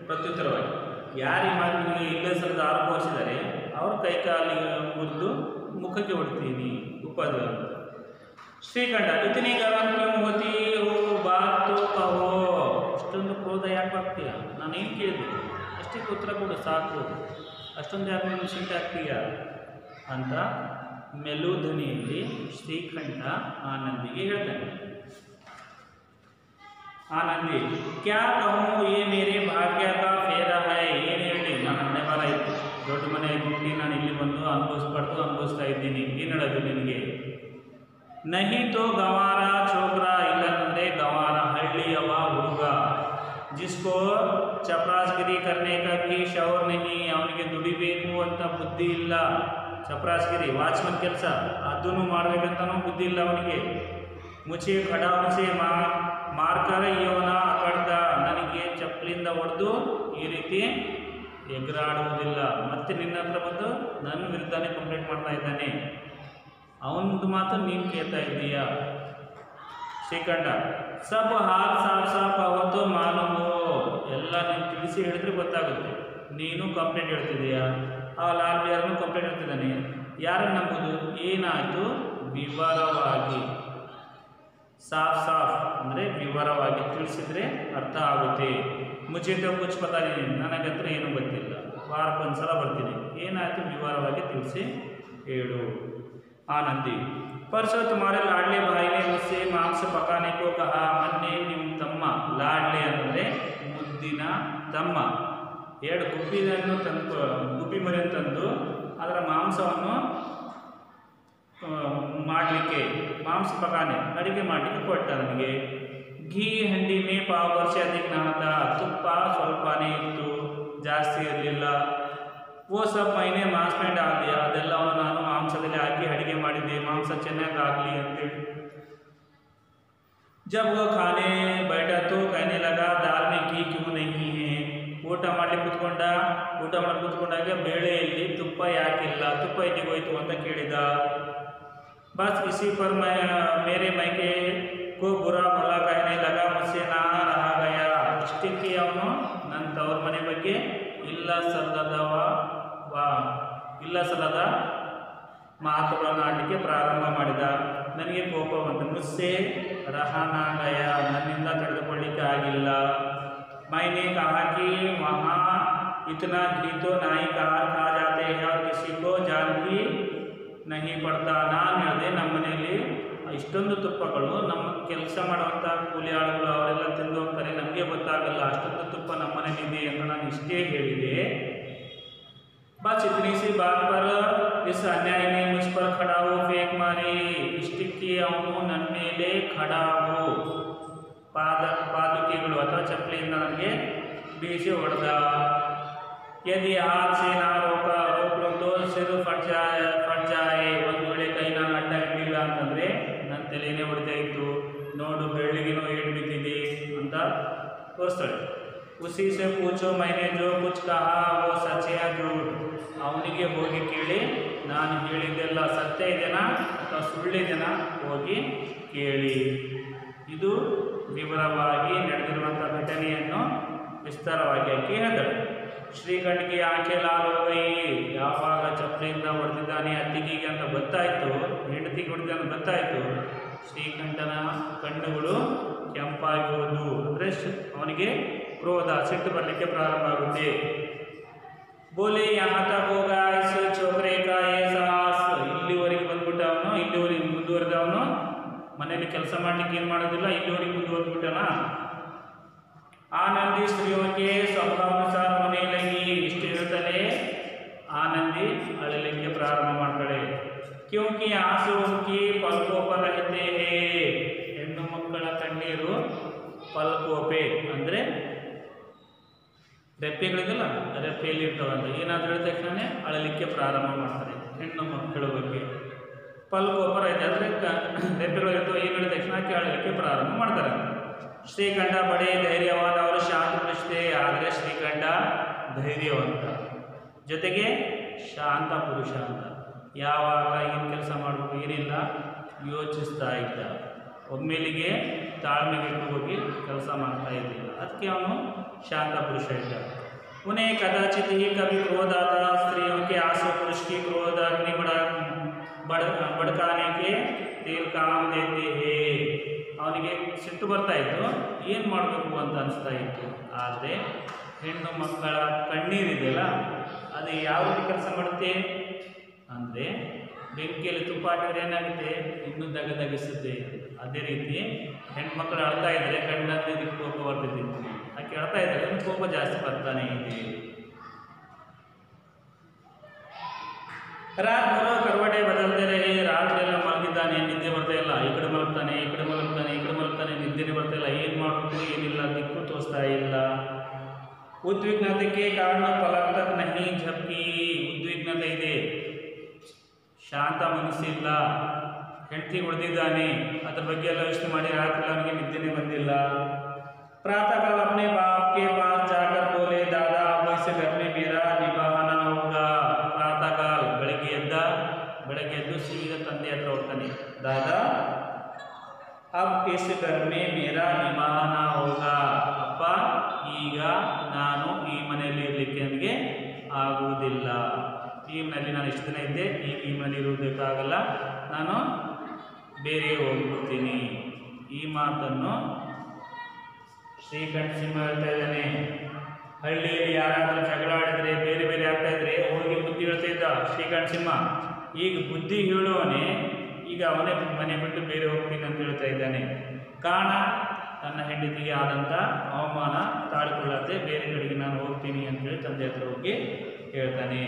ಪ್ರತ್ಯುತ್ತರವಾಗಿ ಯಾರು ಈ ಮಾತಿಗೆ ಇಲ್ಲದ ಸಲದ ಆರೋಪ ಹೊರಿಸಿದ್ದಾರೆ ಅವ್ರ ಕೈ ಕಾಲಿಗೆ ಮುರಿದು ಮುಖಕ್ಕೆ ಹೊಡ್ತೀನಿ ಉಪದ್ರ ಶ್ರೀಕಂಠ ಇತನಿ ಗರಂ ಕ್ಯೂ ಹೋತಿ ಹೋ ಬಾತ್ ತೋ ಕಹೋ ಅಷ್ಟೊಂದು ಕ್ರೋಧ ಯಾಕೆ ಆಗ್ತೀಯ ನಾನು ಏನು ಕೇಳಿದೆ ಅಷ್ಟಕ್ಕೆ ಉತ್ತರ ಕೊಡು ಸಾಕು ಅಷ್ಟೊಂದು ಯಾಕೆ ನೀನು ಸಿಟ್ಟು ಆಗ್ತೀಯ ಅಂತ ಮೆಲು ಧ್ವನಿಯಲ್ಲಿ ಶ್ರೀಕಂಠ ಆನಂದಿಗೆ ಹೇಳ್ತಾನೆ ಆನಂದಿ ಕ್ಯಾ ಕಹೂँ ये मेरे ಭಾಗ್ಯ का फेरा है ಏನು ಹೇಳಿ ನಾನು ಹಣೆ ಬರ ಇತ್ತು ದೊಡ್ಡ ಮನೆ ಹುಟ್ಟಿ ನಾನು ಇಲ್ಲಿ ಬಂದು ಅನುಭವಿಸ್ಬಾರ್ದು ಅನುಭವಿಸ್ತಾ ಇದ್ದೀನಿ ಏನು ಹೇಳೋದು ನಿನಗೆ ನಹಿ ತೋ ಗವಾರ ಚೋಕ್ರ ಇಲ್ಲಂದ್ರೆ ಗವಾರ ಹಳ್ಳಿಯವ ಹುಡುಗ ಜಿಸ್ಕೋ ಚಪರಾಸ್ಗಿರಿ ಕರ್ನೆ ಕಾ ಭಿ ಶೌರ್ ನಹಿ ಅವನಿಗೆ ದುಡಿಬೇಕು ಅಂತ ಬುದ್ಧಿ ಇಲ್ಲ ಚಪರಾಸ್ಗಿರಿ ವಾಚ್ಮನ್ ಕೆಲಸ ಅದನ್ನು ಮಾಡ್ಬೇಕಂತನೂ ಬುದ್ಧಿ ಇಲ್ಲ ಅವನಿಗೆ ಮುಚ್ಚಿ ಖಡಾ ಮುಚ್ಚಿ ಮಾ ಮಾರ್ಕರ ಇವನ ಅಕಡ್ದ ನನಗೆ ಚಪ್ಪಲಿಂದ ಹೊಡೆದು ಈ ರೀತಿ ಎಗರಾಡುವುದಿಲ್ಲ ಮತ್ತೆ ನಿನ್ನ ಹತ್ರ ಬಂದು ನನ್ನ ವಿರುದ್ಧನೇ ಕಂಪ್ಲೇಂಟ್ ಮಾಡ್ತಾ ಇದ್ದಾನೆ ಅವನದು ಮಾತು ನೀನು ಕೇಳ್ತಾ ಇದ್ದೀಯ ಶ್ರೀಕಂಠ ಸಬ್ ಹಾಲ್ ಸಾಫ್ ಸಾಫ್ ಅವತ್ತು ಮಾನವು ಎಲ್ಲ ನೀನು ತಿಳಿಸಿ ಹೇಳಿದ್ರೆ ಗೊತ್ತಾಗುತ್ತೆ ನೀನು ಕಂಪ್ಲೇಂಟ್ ಹೇಳ್ತಿದ್ದೀಯಾ ಆ ಲಾಲ್ ಬಿಹಾರನು ಕಂಪ್ಲೇಂಟ್ ಹೇಳ್ತಿದ್ದಾನೆ ಯಾರನ್ನು ನಂಬುದು ಏನಾಯಿತು ವಿವರವಾಗಿ ಸಾಫ್ ಸಾಫ್ ಅಂದರೆ ವಿವರವಾಗಿ ತಿಳಿಸಿದ್ರೆ ಅರ್ಥ ಆಗುತ್ತೆ ಮುಚ್ಚಿಟ್ಟು ಕುಚ್ ಪತಾ ನನಗೆ ಹತ್ರ ಏನೂ ಗೊತ್ತಿಲ್ಲ ವಾರಕ್ಕೊಂದ್ಸಲ ಬರ್ತೀನಿ ಏನಾಯಿತು ವಿವರವಾಗಿ ತಿಳಿಸಿ ಹೇಳು ಆನಂದಿ परसों तुम्हारे लाडले भाई ने मुझसे मांस पकाने को कहा ಮೊನ್ನೆ ನಿಮ್ಮ ತಮ್ಮ ಲಾಡ್ಲೆ ಅಂದರೆ ಮುದ್ದಿನ ತಮ್ಮ ಎರಡು ಗುಬ್ಬಿಯನ್ನು ತಂದು ಗುಬ್ಬಿ ಮರಿಯನ್ನು ತಂದು ಅದರ ಮಾಂಸವನ್ನು ಮಾಡಲಿಕ್ಕೆ ಮಾಂಸ ಪಕಾನೆ ಅಡಿಗೆ ಮಾಡಲಿಕ್ಕೆ ಕೊಟ್ಟ ನನಗೆ ಘೀ ಹಂಡಿ ಮೇ ಪಾವ್ ವರ್ಷ ಅದಕ್ಕೆ ನಾದ ತುಪ್ಪ ಸ್ವಲ್ಪನೇ ಇತ್ತು ಜಾಸ್ತಿ ಇರಲಿಲ್ಲ ಓ ಸಬ್ ಮೈನೆ ಮಾಂಸ में डाल दिया ಅದೆಲ್ಲವನ್ನು ನಾನು ಮಾಂಸದಲ್ಲಿ ಹಾಕಿ ಅಡಿಗೆ ಮಾಡಿದ್ದೆ ಮಾಂಸ ಚೆನ್ನಾಗಿ ಆಗಲಿ ಅಂತೇಳಿ जब वो खाने बैठा तो कहने लगा दाल में घी क्यों नहीं है ಊಟ ಮಾಡ್ಲಿಕ್ಕೆ ಕುತ್ಕೊಂಡ ಊಟ ಮಾಡಿ ಕುತ್ಕೊಂಡಾಗ ಬೇಳೆಯಲ್ಲಿ ತುಪ್ಪ ಯಾಕಿಲ್ಲ ತುಪ್ಪ ಎಲ್ಲಿಗೆ ಹೋಯ್ತು ಅಂತ ಕೇಳಿದ बस इसी पर मैं मेरे मैके को बुरा भला कहने लगा मुझसे ना रहा गया ಇಷ್ಟಕ್ಕೆ ಅವನು ನನ್ನ ತವ್ರ ಮನೆ ಬಗ್ಗೆ ಇಲ್ಲ ಸಲ್ಲದವ ವಾ ಇಲ್ಲ ಸಲ್ಲದ ಮಾತುಗಳನ್ನು ಆಡಲಿಕ್ಕೆ ಪ್ರಾರಂಭ ಮಾಡಿದ ನನಗೆ ಕೋಪ ಬಂತು ಮುಸ್ಸೆ ರಹನಾಗಯ ನನ್ನಿಂದ ತಡೆದುಕೊಳ್ಳಿಕ್ಕೆ ಆಗಿಲ್ಲ मैंने कहा कि वहाँ इतना घी तो नहीं कहा खा जाते हैं और किसी को जान भी नहीं ಪಡ್ತಾ ನಾನು ಹೇಳಿದೆ ನಮ್ಮ ಮನೆಯಲ್ಲಿ ಇಷ್ಟೊಂದು ತುಪ್ಪಗಳು ನಮ್ಮ ಕೆಲಸ ಮಾಡುವಂಥ ಕೂಲಿ ಆಳುಗಳು ಅವರೆಲ್ಲ ತಿಂದು ಹೋಗ್ತಾರೆ ನಮಗೆ ಗೊತ್ತಾಗಲ್ಲ ಅಷ್ಟೊಂದು ತುಪ್ಪ ನಮ್ಮ ಮನೇಲಿದೆ ಅಂತ ನಾನು ಇಷ್ಟೇ ಹೇಳಿದೆ बस इतनी सी बात पर इस अन्याय ने मुझ पर खड़ा हो फेंक मारी ಇಷ್ಟಕ್ಕೆ ಅವನು ನನ್ನ ಮೇಲೆ ಖಡಾವು ಪಾದ ಪಾದುಕೆಗಳು ಅಥವಾ ಚಪ್ಪಲಿಯಿಂದ ನನಗೆ ಬೀಸಿ ಹೊಡೆದ ಯದಿ ಹಾತ್ ಸೇ ನಾ ರೋಕ ರೋಕ್ಲು ತೋ ಸಿರು ಫಟ್ ಜಾಯ ಫಟ್ ಜಾಯೆ ಒಂದು ವೇಳೆ ಕೈ ನಾನು ಅಡ್ಡ ಇಡಲಿಲ್ಲ ಅಂತಂದರೆ ನನ್ನ ತಲೆನೇ ಹೊಡಿತಾ ಇತ್ತು ನೋಡು ಬೆಳ್ಳಿಗೆನೋ ಏಟು ಬಿದ್ದಿದೆ ಅಂತ ತೋರಿಸ್ತಾಳೆ ಉಸಿ ಸೆ ಪೂಚೋ ಮೈನೆ ಜೋ ಕುಚ್ ಕಹಾ ವೋ ಸಚ್ ಯಾ ಜೂಟ್ ಅವನಿಗೆ ಹೋಗಿ ಕೇಳಿ ನಾನು ಹೇಳಿದ್ದೆಲ್ಲ ಸತ್ಯ ಇದೆನಾ ಅಥವಾ ಸುಳ್ಳಿದೆನಾ ಹೋಗಿ ಕೇಳಿ ಇದು ವಿವರವಾಗಿ ನಡೆದಿರುವಂಥ ಘಟನೆಯನ್ನು ವಿಸ್ತಾರವಾಗಿ ಆಕೆ ಹೇಳಿದಳು ಶ್ರೀಕಂಠಿಗೆ ಆಕೆ ಲಾಲ್ ಹೋಗೈ ಯಾವಾಗ ಚಪ್ಪಲಿಯಿಂದ ಹೊಡೆದಿದ್ದಾನೆ ಅತ್ತಿಗೆಗೆ ಅಂತ ಗೊತ್ತಾಯಿತು ಹೆಂಡತಿಗೆ ಹೊಡೆದ ಅಂತ ಗೊತ್ತಾಯಿತು ಶ್ರೀಕಂಠನ ಕಣ್ಣುಗಳು ಕೆಂಪಾಗಿ ಹೋದವು ಅಂದರೆ ಅವನಿಗೆ ಕ್ರೋಧ ಸಿಟ್ಟು ಬರಲಿಕ್ಕೆ ಪ್ರಾರಂಭ ಆಗುತ್ತೆ ಬೋಲೆ यहाँ तक होगा इस छोकरे का ये साहस ಇಲ್ಲಿವರೆಗೆ ಬಂದ್ಬಿಟ್ಟ ಅವನು ಇಲ್ಲಿವರೆಗೆ ಮುಂದುವರೆದವನು ಮನೆಯಲ್ಲಿ ಕೆಲಸ ಮಾಡ್ಲಿಕ್ಕೆ ಏನು ಮಾಡೋದಿಲ್ಲ ಇಲ್ಲಿವರೆಗೆ ಮುಂದುವರೆದ್ಬಿಟ್ಟನ ಆನಂದಿ ಸ್ತ್ರೀಯೋಗೆ ಸ್ವಭಾವಾನುಸಾರ ಮನೆಯಲ್ಲಿ ಇಷ್ಟು ಹೇಳ್ತಾನೆ ಆನಂದಿ ಅಳಲಿಕ್ಕೆ ಪ್ರಾರಂಭ ಮಾಡ್ತಾಳೆ ಕ್ಯೂಂಕಿ ಆಸು ಉಂಕಿ ಪಲ್ಕೋಪ ರಹಿತೆ ಹೇ ಹೆಣ್ಣು ಮಕ್ಕಳ ಕಣ್ಣೀರು ಪಲ್ಕೋಪೆ ಅಂದರೆ ರೆಪ್ಪೆಗಳಿದಲ್ಲ ರೆಪ್ಪೆಯಲ್ಲಿ ಇರ್ತಾವಂತ ಏನಾದರೂ ಹೇಳಿದ ತಕ್ಷಣ ಅಳಲಿಕ್ಕೆ ಪ್ರಾರಂಭ ಮಾಡ್ತಾರೆ ಹೆಣ್ಣು ಮಕ್ಕಳ ಬಗ್ಗೆ ಪಲ್ಕೋಪರ ಇದೆ ಅಂದರೆ ಕ ರೆಪ್ಪೆಗಳು ಇರ್ತವೆ ಏನು ಹೇಳಿದ ತಕ್ಷಣ ಅಳಲಿಕ್ಕೆ ಪ್ರಾರಂಭ ಮಾಡ್ತಾರೆ ಶ್ರೀಕಂಠ ಬಡೇ ಧೈರ್ಯವಾದ ಅವರು ಶಾಂತ ಪುರುಷತೆ ಆದರೆ ಶ್ರೀಕಂಠ ಧೈರ್ಯವಂತ ಜೊತೆಗೆ ಶಾಂತ ಪುರುಷ ಅಂತ ಯಾವಾಗ ಏನು ಕೆಲಸ ಮಾಡಬೇಕು ಏನಿಲ್ಲ ಯೋಚಿಸ್ತಾ ಇದ್ದ ಒಮ್ಮೆಲಿಗೆ ತಾಳ್ಮೆಗೆ ಹೋಗಿ ಕೆಲಸ ಮಾಡ್ತಾ ಇರಲಿಲ್ಲ ಅದಕ್ಕೆ ಅವನು शांत पुरुष है उन्हें कदाचित ही कभी क्रोध आता स्त्रियों के आंसू पुरुष की क्रोध अग्नि बढ़ा ಬಡ ಬಡಕಾನೆಗೆ ತೇಲ್ ಕಾಮ್ ದೇತೆ ಹೇ ಅವನಿಗೆ ಸಿಟ್ಟು ಬರ್ತಾ ಇತ್ತು ಏನು ಮಾಡಬೇಕು ಅಂತ ಅನಿಸ್ತಾ ಇತ್ತು ಆದರೆ ಹೆಣ್ಣು ಮಕ್ಕಳ ಕಣ್ಣೀರಿದೆಯಲ್ಲ ಅದು ಯಾವ ರೀತಿ ಕೆಲಸ ಮಾಡುತ್ತೆ ಅಂದರೆ ಬೆಂಕಿಯಲ್ಲಿ ತುಪ್ಪ ಹಾಕಿದ್ರೆ ಏನಾಗುತ್ತೆ ಇನ್ನೂ ದಗದಗಿಸುತ್ತೆ ಅದೇ ರೀತಿ ಹೆಣ್ಮಕ್ಳು ಅಳ್ತಾ ಇದ್ರೆ ಕಣ್ಣಲ್ಲಿ ಇದಕ್ಕೆ ಕೋಪ ಬರ್ತಿದೆ ಆಕೆ ಅಳ್ತಾ ಇದ್ರೆ ಅವ್ನಿಗೆ ಕೋಪ ಜಾಸ್ತಿ ಬರ್ತಾನೆ ಇದೆ ರಾತ್ ಬರೋ ಕರ್ವಟೆ ಬದಲ್ದೇ ರಹೆ ರಾತ್ರಿ ಎಲ್ಲ ಮಲಗಿದ್ದಾನೆ ನಿದ್ದೆ ಬರ್ತಾ ಇಲ್ಲ ಈ ಕಡೆ ಮಲಗ್ತಾನೆ ಈ ಕಡೆ ಮಲಗ್ತಾನೆ ಈ ಕಡೆ ಮಲಗ್ತಾನೆ ನಿದ್ದೆನೇ ಬರ್ತಾ ಇಲ್ಲ ಏನು ಮಾಡಬೇಕು ಏನಿಲ್ಲ ದಿಕ್ಕು ತೋರಿಸ್ತಾ ಇಲ್ಲ ಉದ್ವಿಗ್ನತೆಗೆ ಕಾರಣ ಪಲಕ್ ತಕ್ ನಹಿ ಝಪ್ಕಿ ಉದ್ವಿಗ್ನತೆ ಇದೆ ಶಾಂತ ಮನಸ್ಸಿಲ್ಲ ಹೆಂಡತಿ ಹೊಡೆದಿದ್ದಾನೆ ಅದ್ರ ಬಗ್ಗೆ ಎಲ್ಲ ಯೋಚನೆ ಮಾಡಿ ರಾತ್ರಿ ಅವನಿಗೆ ನಿದ್ದೆನೇ ಬಂದಿಲ್ಲ प्रातः काल अपने बाप के पास जाकर बोले दादा अब इस घर में मेरा निभाना होगा प्रातः काल ಬೆಳಗ್ಗೆ ಎದ್ದ ಬೆಳಗ್ಗೆ ಎದ್ದು ಸೀದಾ ತಂದೆ ಹತ್ರ ಹೋಗ್ತಾನೆ ದಾದಾ ಅಬ್ ಇಸ್ ಘರ್ ಮೇ ಮೇರಾ ನಿಭಾನ ಹೋಗಾ ಅಪ್ಪ ಈಗ ನಾನು ಈ ಮನೆಯಲ್ಲಿ ಇರಲಿಕ್ಕೆ ನನಗೆ ಆಗುವುದಿಲ್ಲ ಈ ಮನೆಯಲ್ಲಿ ನಾನು ಇಷ್ಟು ದಿನ ಇದ್ದೆ ಈಗ ಈ ಮನೆಯಲ್ಲಿ ಇರುವುದಕ್ಕಾಗಲ್ಲ ನಾನು ಬೇರೆ ಹೋಗ್ಬಿಡ್ತೀನಿ ಈ ಮಾತನ್ನು ಶ್ರೀಕಂಠ ಸಿಂಹ ಹೇಳ್ತಾ ಇದ್ದಾನೆ ಹಳ್ಳಿಯಲ್ಲಿ ಯಾರಾದರೂ ಜಗಳ ಆಡಿದ್ರೆ ಬೇರೆ ಬೇರೆ ಆಗ್ತಾ ಇದ್ರೆ ಹೋಗಿ ಬುದ್ಧಿ ಹೇಳ್ತಾ ಇದ್ದ ಶ್ರೀಕಂಠ ಸಿಂಹ ಈಗ ಬುದ್ಧಿ ಹೇಳುವವನೇ ಈಗ ಅವನೇ ಮನೆ ಬಿಟ್ಟು ಬೇರೆ ಹೋಗ್ತೀನಿ ಅಂತ ಹೇಳ್ತಾ ಇದ್ದಾನೆ ಕಾರಣ ತನ್ನ ಹೆಂಡತಿಗೆ ಆದಂಥ ಅವಮಾನ ತಾಳಿಕೊಳ್ಳದೆ ಬೇರೆ ಕಡೆಗೆ ನಾನು ಹೋಗ್ತೀನಿ ಅಂತೇಳಿ ತಂದೆ ಹತ್ರ ಹೋಗಿ ಹೇಳ್ತಾನೆ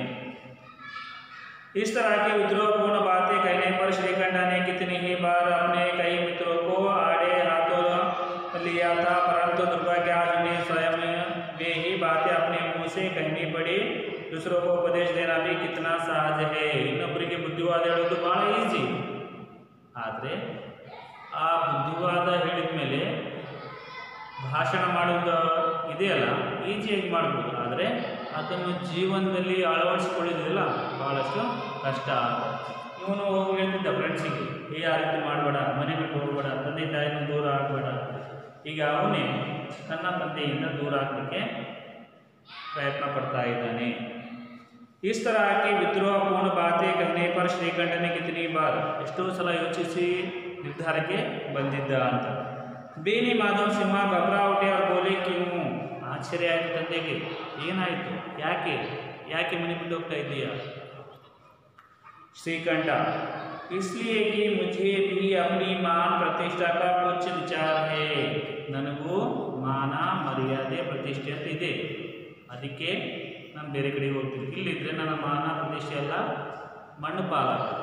इस तरह की विद्रोहपूर्ण बातें कहने पर श्रीकंठा ने कितनी ही बार अपने कई मित्रों को आड़े हाथों लिया था परंतु दुर्भाग्य आज उन्हें स्वयं वे ही बातें अपने मुंह से कहनी पड़ी दूसरों को उपदेश देना भी कितना सहज है ಇನ್ನೊಬ್ಬರಿಗೆ ಬುದ್ಧಿವಾದ ಹೇಳೋದು ಬಹಳ ಈಸಿ ಆದರೆ ಆ ಬುದ್ಧಿವಾದ ಹೇಳಿದ ಮೇಲೆ ಭಾಷಣ ಮಾಡುವುದು ಇದೆಯಲ್ಲ ಈಸಿಯಾಗಿ ಮಾಡ್ಬೋದು ಆದರೆ ಅದನ್ನು ಜೀವನದಲ್ಲಿ ಅಳವಡಿಸಿಕೊಳ್ಳೋದಿಲ್ಲ ಭಾಳಷ್ಟು ಕಷ್ಟ ಇವನು ಹೋಗಿ ಹೇಳ್ತಿದ್ದ ಫ್ರೆಂಡ್ಸಿಗೆ ಏ ಆ ರೀತಿ ಮಾಡಬೇಡ ಮನೆ ಬಿಟ್ಟು ಹೋಗ್ಬೇಡ ತಂದೆ ತಾಯಿನ ದೂರ ಆಗಬೇಡ ಈಗ ಅವನೇ ತನ್ನ ತಂದೆಯಿಂದ ದೂರ ಆಗಲಿಕ್ಕೆ ಪ್ರಯತ್ನ ಪಡ್ತಾ ಇದ್ದಾನೆ इस तरह की विद्रोहपूर्ण बातें कहने पर ಶ್ರೀಕಂಠ ने कितनी बार ಎಷ್ಟೋ ಸಲ ಯೋಚಿಸಿ ನಿರ್ಧಾರಕ್ಕೆ ಬಂದಿದ್ದ ಅಂತ ಬೇನಿ ಮಾಧವ್ ಸಿಂಹ ಘಬರಾವಟೆ ಅವ್ರು ಬೋಲಿ ಕ್ಯೂ ಆಶ್ಚರ್ಯ ಆಯಿತು ತಂದೆಗೆ ಏನಾಯಿತು ಯಾಕೆ ಯಾಕೆ ಮನೆ ಬಿಟ್ಟು ಹೋಗ್ತಾ ಇದ್ದೀಯಾ श्रीकंठा इसलिए कि मुझे भी अपनी मान प्रतिष्ठा का कुछ विचार है ನನಗೂ ಮಾನ ಮರ್ಯಾದೆ ಪ್ರತಿಷ್ಠೆ ಅಂತ ಇದೆ ಅದಕ್ಕೆ ನಾನು ಬೇರೆ ಕಡೆಗೆ ಹೋಗ್ತೀನಿ ಇಲ್ಲಿದ್ದರೆ ನನ್ನ ಮಾನ ಪ್ರತಿಷ್ಠೆ ಎಲ್ಲ ಮಣ್ಣು ಪಾಲಾಗುತ್ತೆ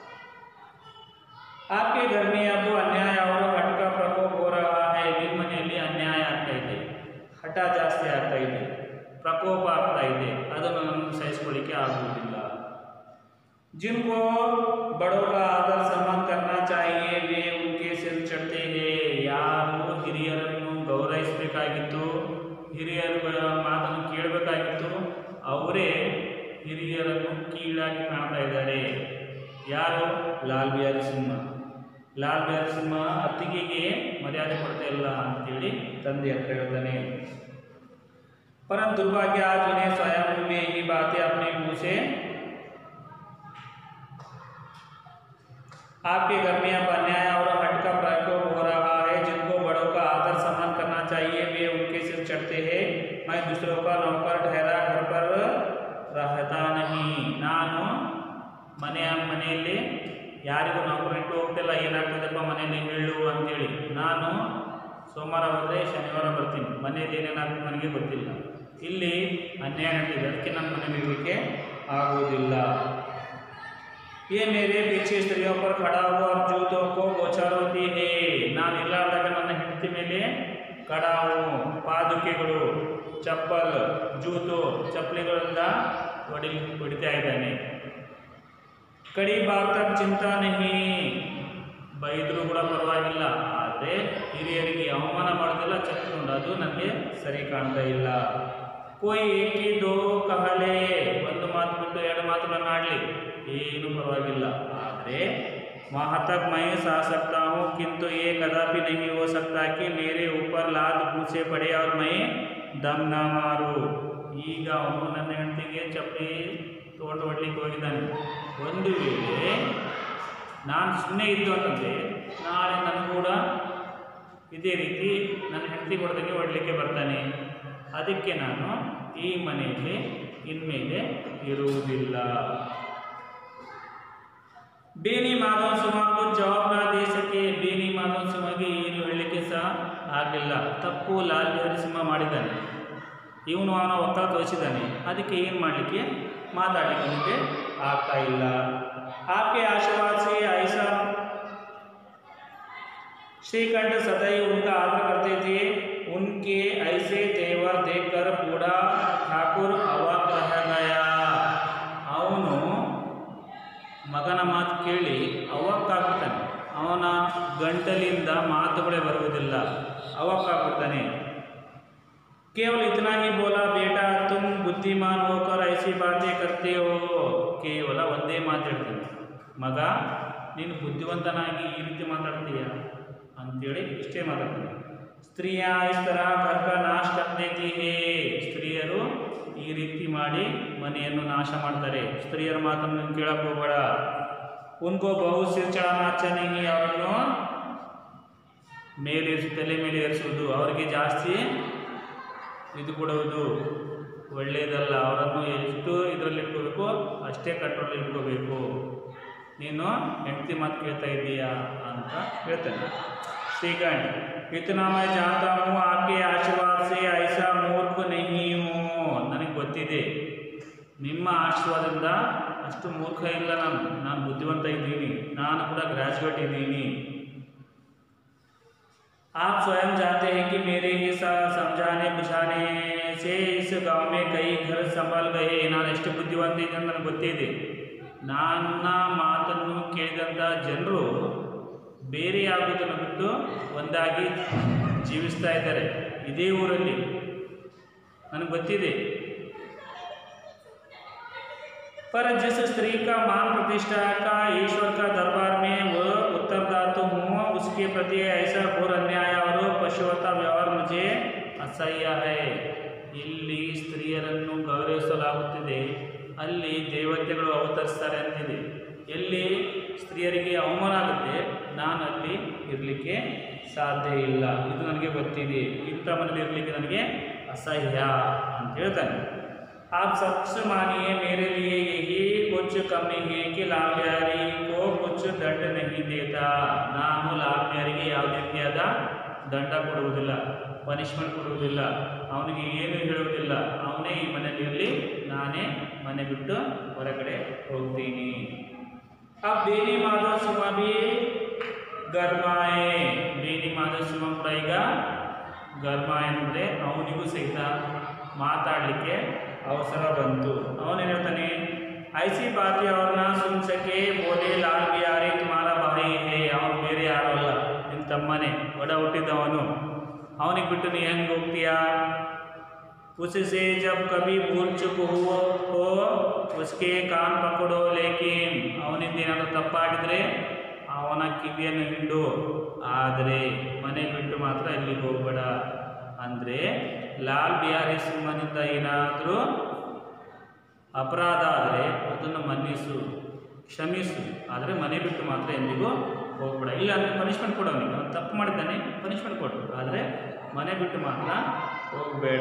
आपके घर में अब अन्याय और हट का प्रकोप हो रहा है ನಿಮ್ಮ ಮನೆಯಲ್ಲಿ ಅನ್ಯಾಯ ಆಗ್ತಾ ಇದೆ ಹಠ ಜಾಸ್ತಿ ಆಗ್ತಾ ಇದೆ ಪ್ರಕೋಪ ಆಗ್ತಾ ಇದೆ ಅದನ್ನು ನಾನು ಸಹಿಸ್ಕೊಳ್ಳಿಕ್ಕೆ ಆಗುವುದಿಲ್ಲ जिनको बड़ों का आदर सम्मान करना चाहिए वे उनके सिर चढ़ते हैं ಯಾರು ಹಿರಿಯರನ್ನು ಗೌರವಿಸಬೇಕಾಗಿತ್ತು ಹಿರಿಯರ ಮಾತನ್ನು ಕೇಳಬೇಕಾಗಿತ್ತು ಅವರೇ ಹಿರಿಯರನ್ನು ಕೀಳಾಗಿ ಕಾಣ್ತಾ ಇದ್ದಾರೆ ಯಾರು ಲಾಲ್ ಬಿಹಾರಿ ಸಿಂಹ ಲಾಲ್ ಬಿಹಾರಿ ಸಿಂಹ ಅತ್ತಿಗೆಗೆ ಮರ್ಯಾದೆ ಕೊಡ್ತಾ ಇಲ್ಲ ಅಂತೇಳಿ ತಂದೆ ಹತ್ರ ಹೇಳ್ತಾನೆ परंतु दुर्भाग्य आज उन्हें स्वयं में ही बातें अपने मुंह से आपके घर में अब अन्याय और हट का प्रकोप हो रहा है जिनको बड़ों का आदर सम्मान करना चाहिए वे उनके सिर चढ़ते हैं मैं दूसरों का नौकर ठहरा घर पर रहता नहीं ನಾನು ಮನೆಯ ಮನೆಯಲ್ಲಿ ಯಾರಿಗೂ ನೌಕರು ಇಟ್ಟು ಹೋಗ್ತಿಲ್ಲ ಏನಾಗ್ತದಪ್ಪ ಮನೆಯಲ್ಲಿ ಹೇಳು ಅಂತೇಳಿ ನಾನು ಸೋಮವಾರ ಹೋದರೆ ಶನಿವಾರ ಬರ್ತೀನಿ ಮನೆಯಲ್ಲಿ ಏನೇನಾಗ್ತದೆ ನನಗೆ ಗೊತ್ತಿಲ್ಲ ಇಲ್ಲಿ ಅನ್ಯಾಯ ನಡೀತಿದೆ ಅದಕ್ಕೆ ನನ್ನ ಮನೇಲಿ ಇರಲಿಕ್ಕೆ ಆಗುವುದಿಲ್ಲ ये मेरे पीछे स्त्रियों पर खड़ा हुआ और जूतों को ಗೋಚರವತಿ ಹೇ ನಾನು ಇಲ್ಲಾರ್ದಾಗ ನನ್ನ ಹೆಂಡತಿ ಮೇಲೆ ಕಡಾವು ಪಾದುಕೆಗಳು ಚಪ್ಪಲ್ ಜೂತು ಚಪ್ಪಲಿಗಳಿಂದ ಹೊಡಿ ಹೊಡಿತಾ ಇದ್ದಾನೆ ಕಡಿ ಬಾತ್ ತಕ್ ಚಿಂತಾ ನಹಿ ಬೈದರೂ ಕೂಡ ಪರವಾಗಿಲ್ಲ ಆದರೆ ಹಿರಿಯರಿಗೆ ಅವಮಾನ ಮಾಡೋದಿಲ್ಲ ಚಕ್ಕೊಂಡು ಅದು ನನಗೆ ಸರಿ ಕಾಣ್ತಾ ಇಲ್ಲ कोई एक ही दो ಕಹಲೆ ಒಂದು ಮಾತು ಬಿಟ್ಟು ಎರಡು ಮಾತುಗಳನ್ನು ಆಡಲಿ ಏನು ಪರವಾಗಿಲ್ಲ ಆದರೆ वहाँ तक मैं सह सकता हूँ किंतु ये कदापि नहीं हो सकता कि मेरे ऊपर लात पूछे पड़े और मैं दम ना मारू ಈಗ ಅವನು ನನ್ನ ಹೆಂಡತಿಗೆ ಚಪ್ಪಲಿ ತೊಗೊಂಡು ಹೊಡ್ಲಿಕ್ಕೆ ಹೋಗಿದ್ದಾನೆ ಒಂದು ವೇಳೆ ನಾನು ಸುಮ್ಮನೆ ಇದ್ದು ಅಂತಂದರೆ ನಾಳೆ ನನಗೂ ಕೂಡ ಇದೇ ರೀತಿ ನನ್ನ ಹೆಂಡತಿ ಹೊಡೆದಂಗೆ ಹೊಡಲಿಕ್ಕೆ ಬರ್ತಾನೆ ಅದಕ್ಕೆ ನಾನು ಈ ಮನೆಯಲ್ಲಿ ಇನ್ಮೇಲೆ ಇರುವುದಿಲ್ಲ ಬೇನಿ ಮಾಧವ್ ಸಿಂಹಕ್ಕೂ ಜವಾಬ್ ನಾ ದೇ ಸಕೆ ಬೇನಿ ಮಾಧವ್ ಸಿಂಹಗೆ ಏನು ಹೇಳಲಿಕ್ಕೆ ಸಹ ಆಗಲಿಲ್ಲ ತಪ್ಪು ಲಾಲ್ ಬಿಹಾರಿ ಸಿಂಹ ಮಾಡಿದ್ದಾನೆ ಇವನು ಅವನ ಒಕ್ಕಲ ತೋರಿಸಿದ್ದಾನೆ ಅದಕ್ಕೆ ಏನು ಮಾಡಲಿಕ್ಕೆ ಮಾತಾಡಲಿಕ್ಕೆ ಅವನಿಗೆ ಆಗ್ತಾ ಇಲ್ಲ ಆಕೆ आशीर्वाद से ऐसा श्रीकंठ सदैव उनका आदर करते थे उनके ऐसे तेवर देखकर बूढ़ा ठाकुर अवाक रह गया ಅವನು ಮಗನ ಮಾತು ಕೇಳಿ ಅವಕ್ಕಾಗ್ಬಿಡ್ತಾನೆ ಅವನ ಗಂಟಲಿಂದ ಮಾತುಗಳೇ ಬರುವುದಿಲ್ಲ ಅವಕ್ಕಾಗ್ಬಿಡ್ತಾನೆ केवल इतना ही बोला बेटा तुम बुद्धिमान होकर ऐसी बातें करते हो ಕೇವಲ ಒಂದೇ ಮಾತು ಹೇಳ್ತಾನೆ ಮಗ ನೀನು ಬುದ್ಧಿವಂತನಾಗಿ ಈ ರೀತಿ ಮಾತಾಡ್ತೀಯ ಅಂತೇಳಿ ಇಷ್ಟೇ ಮಾತಾಡ್ತಾನೆ ಸ್ತ್ರೀಯ ಇಸ್ತರ ಕರ್ಕ ನಾಶ ಕರ್ದೇತಿ ಹೇ ಸ್ತ್ರೀಯರು ಈ ರೀತಿ ಮಾಡಿ ಮನೆಯನ್ನು ನಾಶ ಮಾಡ್ತಾರೆ ಸ್ತ್ರೀಯರ ಮಾತನ್ನು ನೀನು ಕೇಳಕ್ಕೆ ಹೋಗಬೇಡ ಉನ್ಕೋ ಬಹು ಸಿರ್ಚಳನ ಅಚ್ಚನಿಗೆ ಅವರನ್ನು ಮೇಲೆ ತಲೆ ಮೇಲೆ ಏರಿಸುವುದು ಅವರಿಗೆ ಜಾಸ್ತಿ ಇದು ಕೊಡುವುದು ಒಳ್ಳೆಯದಲ್ಲ ಅವರನ್ನು ಎಷ್ಟು ಇದರಲ್ಲಿ ಇಟ್ಕೋಬೇಕು ಅಷ್ಟೇ ಕಂಟ್ರೋಲ್ ಇಟ್ಕೋಬೇಕು ನೀನು ಹೆಂಡತಿ ಮಾತು ಕೇಳ್ತಾ ಇದ್ದೀಯಾ ಅಂತ ಹೇಳ್ತಾನೆ ಶ್ರೀಕಂಠ್ ಇತನಾ ಮೈ ಜಾನ್ತಾ ಹೂँ आपके आशीर्वाद से ऐसा मूर्ख नहीं हूँ ನನಗೆ ಗೊತ್ತಿದೆ ನಿಮ್ಮ ಆಶೀರ್ವಾದದಿಂದ ಅಷ್ಟು ಮೂರ್ಖ ಇಲ್ಲ ನಾನು ನಾನು ಬುದ್ಧಿವಂತ ಇದ್ದೀನಿ ನಾನು ಕೂಡ ಗ್ರ್ಯಾಜುಯೇಟ್ ಇದ್ದೀನಿ आप स्वयं जानते हैं कि मेरे ही स- समझाने बुझाने से इस गांव में कई घर संभल गए ನಾನು ಎಷ್ಟು ಬುದ್ಧಿವಂತ ಇದೆ ಅಂತ ನನಗೆ ಗೊತ್ತಿದೆ ನನ್ನ ಮಾತನ್ನು ಕೇಳಿದಂಥ ಜನರು ಬೇರೆ ಆಗೋದನ್ನು ಬಿಟ್ಟು ಒಂದಾಗಿ ಜೀವಿಸ್ತಾ ಇದ್ದಾರೆ ಇದೇ ಊರಲ್ಲಿ ನನಗೆ ಗೊತ್ತಿದೆ पर जिस स्त्री का मान प्रतिष्ठा का ईश्वर का दरबार में वह उत्तरदायित्व हूँ उसके प्रति ऐसा घोर अन्याय और पशुवता व्यवहार मुझे ಅಸಹ್ಯ ಹೈ ಇಲ್ಲಿ ಸ್ತ್ರೀಯರನ್ನು ಗೌರವಿಸಲಾಗುತ್ತಿದೆ ಅಲ್ಲಿ ದೇವತೆಗಳು ಅವತರಿಸ್ತಾರೆ ಅಂತಿದೆ ಎಲ್ಲಿ ಸ್ತ್ರೀಯರಿಗೆ ಅವಮಾನ ಆಗುತ್ತೆ ನಾನು ಅಲ್ಲಿ ಇರಲಿಕ್ಕೆ ಸಾಧ್ಯ ಇಲ್ಲ ಇದು ನನಗೆ ಗೊತ್ತಿದೆ ಇಂಥ ಮನೇಲಿ ಇರಲಿಕ್ಕೆ ನನಗೆ ಅಸಹ್ಯ ಅಂತ ಹೇಳ್ತಾನೆ आप सच मानिए मेरे लिए यही कुछ कमी है कि लाल बिहारी को कुछ ದಂಡ नहीं देता ನಾನು ಲಾಲ್ ಬಿಹಾರಿಗೆ ಯಾವುದೇ ರೀತಿಯಾದ ದಂಡ ಕೊಡುವುದಿಲ್ಲ ಪನಿಷ್ಮೆಂಟ್ ಕೊಡುವುದಿಲ್ಲ ಅವನಿಗೆ ಏನು ಹೇಳುವುದಿಲ್ಲ ಅವನೇ ಈ ಮನೆಯಲ್ಲಿ ನಾನೇ ಮನೆ ಬಿಟ್ಟು ಹೊರಗಡೆ ಹೋಗ್ತೀನಿ ಆ ಬೇನಿ ಮಾಧವ ಸಿಂಹ ಬಿ ಗರ್ಮಾಯೆ ಬೇನಿ ಮಾಧವ ಸಿಂಹ ಕೂಡ ಈಗ ಗರ್ಮಾಯೆ ಅಂದರೆ ಅವನಿಗೂ ಸಹಿತ ಮಾತಾಡಲಿಕ್ಕೆ ಅವಸರ ಬಂತು ಅವನೇನು ಹೇಳ್ತಾನೆ ಐಸಿ ಬಾತಿ ಅವ್ರನ್ನ ಸುನ್ ಸಕೆ ಬೋಲೆ ಲಾಲ್ ಬಿಹಾರಿ ತುಮಾರ ಬಾಯಿ ಹೇ ಅವನು ಬೇರೆ ಯಾರು ಅಲ್ಲ ನಿಮ್ಮ ತಮ್ಮನೇ ಒಡ ಹುಟ್ಟಿದವನು ಅವನಿಗೆ ಬಿಟ್ಟು ನೀ ಹೆಂಗೆ ಹೋಗ್ತೀಯಾ उससे जब कभी भूल चुक हुआ हो उसके कान पकड़ो लेकिन ಅವನಿಂದ ಏನಾದರೂ ತಪ್ಪಾಗಿದ್ರೆ ಅವನ ಕಿವಿಯನ್ನು ಹಿಂಡು ಆದರೆ ಮನೆ ಬಿಟ್ಟು ಮಾತ್ರ ಇಲ್ಲಿಗೆ ಹೋಗಬೇಡ ಅಂದರೆ ಲಾಲ್ ಬಿಹಾರಿ ಸಿಂಹನಿಂದ ಏನಾದರೂ ಅಪರಾಧ ಆದರೆ ಅದನ್ನು ಮನ್ನಿಸು ಕ್ಷಮಿಸು ಆದರೆ ಮನೆ ಬಿಟ್ಟು ಮಾತ್ರ ಎಂದಿಗೂ ಹೋಗ್ಬೇಡ ಇಲ್ಲ ಅಂದರೆ ಪನಿಷ್ಮೆಂಟ್ ಕೊಡು ಅವನಿಗೆ ಅವನು ತಪ್ಪು ಮಾಡಿದ್ದಾನೆ ಪನಿಷ್ಮೆಂಟ್ ಕೊಡು ಆದರೆ ಮನೆ ಬಿಟ್ಟು ಮಾತ್ರ ಹೋಗಬೇಡ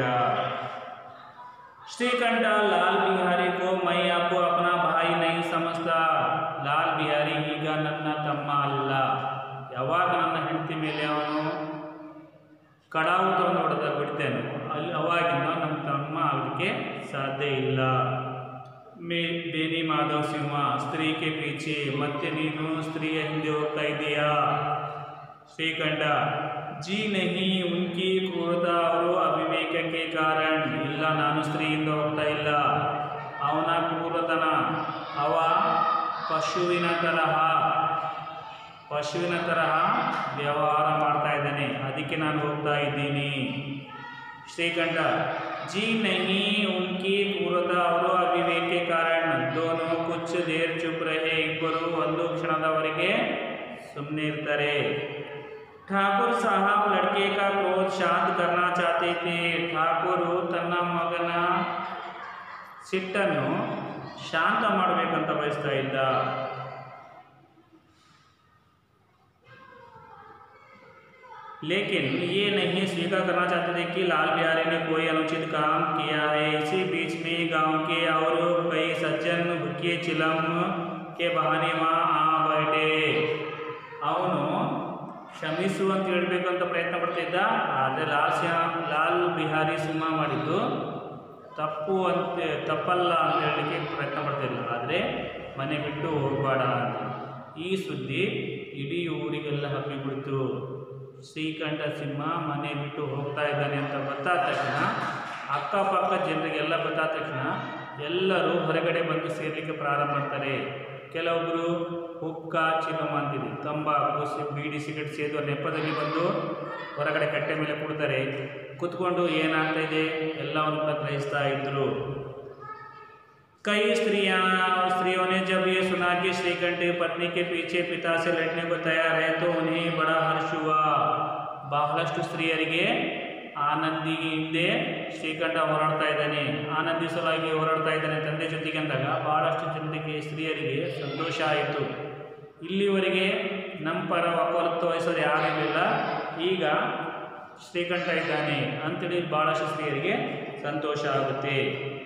श्रीकंठ लाल बिहारी को मैं अब अपना भाई नहीं समझता ಲಾಲ್ ಬಿಹಾರಿ ಈಗ ನನ್ನ ತಮ್ಮ ಅಲ್ಲ ಯಾವಾಗ ನನ್ನ ಹೆಂಡತಿ ಮೇಲೆ ಅವನು ಕಡಾವು ತಗೊಂಡು ಹೊಡೆದ ಬಿಡ್ತೇನೆ ಅಲ್ಲಿ ಅವಾಗಿಂದ ನಮ್ಮ ತಮ್ಮ ಆಗಲಿಕ್ಕೆ ಸಾಧ್ಯ ಇಲ್ಲ ಮೇ ಬೇನಿ ಮಾಧವ್ ಸಿಂಹ ಸ್ತ್ರೀಗೆ ಪೀಚೆ ಮತ್ತೆ ನೀನು ಸ್ತ್ರೀಯ ಹಿಂದೆ ಹೋಗ್ತಾ ಇದ್ದೀಯಾ ಶ್ರೀಕಂಠ ಜಿ ನಹಿ ಉನ್ಕಿ ಕ್ರೂರತಾ ಅವರು ಅವಿವೇಕಕ್ಕೆ ಕಾರಣ ಇಲ್ಲ ನಾನು ಸ್ತ್ರೀಯಿಂದ ಹೋಗ್ತಾ ಇಲ್ಲ ಅವನ ಕ್ರೂರತನ ಅವ ಪಶುವಿನ ತರಹ ಪಶುವಿನ ತರಹ ವ್ಯವಹಾರ ಮಾಡ್ತಾ ಇದ್ದಾನೆ ಅದಕ್ಕೆ ನಾನು ಹೋಗ್ತಾ ಇದ್ದೀನಿ ಶ್ರೀಕಂಠ ಜಿ ನಹಿ ಉನ್ಕಿ ಕ್ರೂರತಾ ಅವರು ಅವಿವೇಕೆ ಕಾರಣ ದೋನೋ ಕುಚ್ ದೇರ್ ಚುಪ್ ರಹೆ ಇಬ್ಬರು ಒಂದು ಕ್ಷಣದವರೆಗೆ ಸುಮ್ಮನೆ ಇರ್ತಾರೆ ಠಾಕೂರ್ ಸಾಹಬ್ ಲಡ್ಕೆ ಕಾ ಕ್ರೋಧ ಶಾಂತ ಕರ್ನಾ ಚಾತೆ ಥೇ ಠಾಕೂರು ತನ್ನ ಮಗನ ಸಿಟ್ಟನ್ನು ಶಾಂತ ಮಾಡಬೇಕಂತ ಬಯಸ್ತಾ ಇದ್ದ लेकिन ये नहीं स्वीकार करना चाहते थे कि लाल बिहारी ने कोई अनुचित काम किया है इसी बीच में गांव के और कई सज्जन भूखे चिलम के बहाने वहाँ आ बैठे ಅವನು ಕ್ಷಮಿಸು ಅಂತ ಹೇಳಬೇಕು ಅಂತ ಪ್ರಯತ್ನ ಪಡ್ತಿದ್ದ ಆದರೆ ಲಾಲ್ ಸಿಂಹ ಲಾಲ್ ಬಿಹಾರಿ ಸಿಂಹ ಮಾಡಿದ್ದು ತಪ್ಪು ಅಂತ ತಪ್ಪಲ್ಲ ಅಂತ ಹೇಳಲಿಕ್ಕೆ ಪ್ರಯತ್ನ ಪಡ್ತಿಲ್ಲ ಆದರೆ ಮನೆ ಬಿಟ್ಟು ಹೋಗಬೇಡ ಅಂತ ಈ ಸುದ್ದಿ ಇಡೀ ಊರಿಗೆಲ್ಲ ಹಬ್ಬಿಬಿಡ್ತು ಶ್ರೀಕಂಠ ಸಿಂಹ ಮನೆ ಬಿಟ್ಟು ಹೋಗ್ತಾ ಇದ್ದಾನೆ ಅಂತ ಗೊತ್ತಾದ ತಕ್ಷಣ ಅಕ್ಕಪಕ್ಕ ಜನರಿಗೆಲ್ಲ ಗೊತ್ತಾದ ತಕ್ಷಣ ಎಲ್ಲರೂ ಹೊರಗಡೆ ಬಂದು ಸೇರಲಿಕ್ಕೆ ಪ್ರಾರಂಭ ಮಾಡ್ತಾರೆ ಕೆಲವೊಬ್ಬರು ಹುಕ್ಕ ಚಿಲಮ ಅಂತಿದೆ ತಂಬಾಕು ಸಿ- ಬೀಡಿ ಸಿಗರೇಟ್ ಸೇದುವ ನೆಪದಲ್ಲಿ ಬಂದು ಹೊರಗಡೆ ಕಟ್ಟೆ ಮೇಲೆ ಕೂಡ್ತಾರೆ ಕುತ್ಕೊಂಡು ಏನಾಗ್ತಾ ಇದೆ ಎಲ್ಲವನ್ನು ಕೂಡ ಗ್ರಹಿಸ್ತಾ ಇದ್ರು कई स्त्रियां स्त्रियों ने जब ये सुना कि श्रीकंठ पत्नी के पीछे पिता से लड़ने को तैयार है तो उन्हें बड़ा हर्ष हुआ ಬಹಳಷ್ಟು ಸ್ತ್ರೀಯರಿಗೆ ಆನಂದಿ ಹಿಂದೆ ಶ್ರೀಕಂಠ ಹೋರಾಡ್ತಾ ಇದ್ದಾನೆ ಆನಂದಿಸಲಾಗಿ ಹೋರಾಡ್ತಾ ಇದ್ದಾನೆ ತಂದೆ ಜೊತೆಗೆ ಅಂದಾಗ ಬಹಳಷ್ಟು ಜನರಿಗೆ ಸ್ತ್ರೀಯರಿಗೆ ಸಂತೋಷ ಆಯಿತು ಇಲ್ಲಿವರೆಗೆ ನಮ್ಮ ಪರ ವಕಾಲತ್ತು ವಹಿಸೋರು ಯಾರಿರಲಿಲ್ಲ ಈಗ ಶ್ರೀಕಂಠ ಇದ್ದಾನೆ ಅಂತೇಳಿ ಭಾಳಷ್ಟು ಸ್ತ್ರೀಯರಿಗೆ ಸಂತೋಷ ಆಗುತ್ತೆ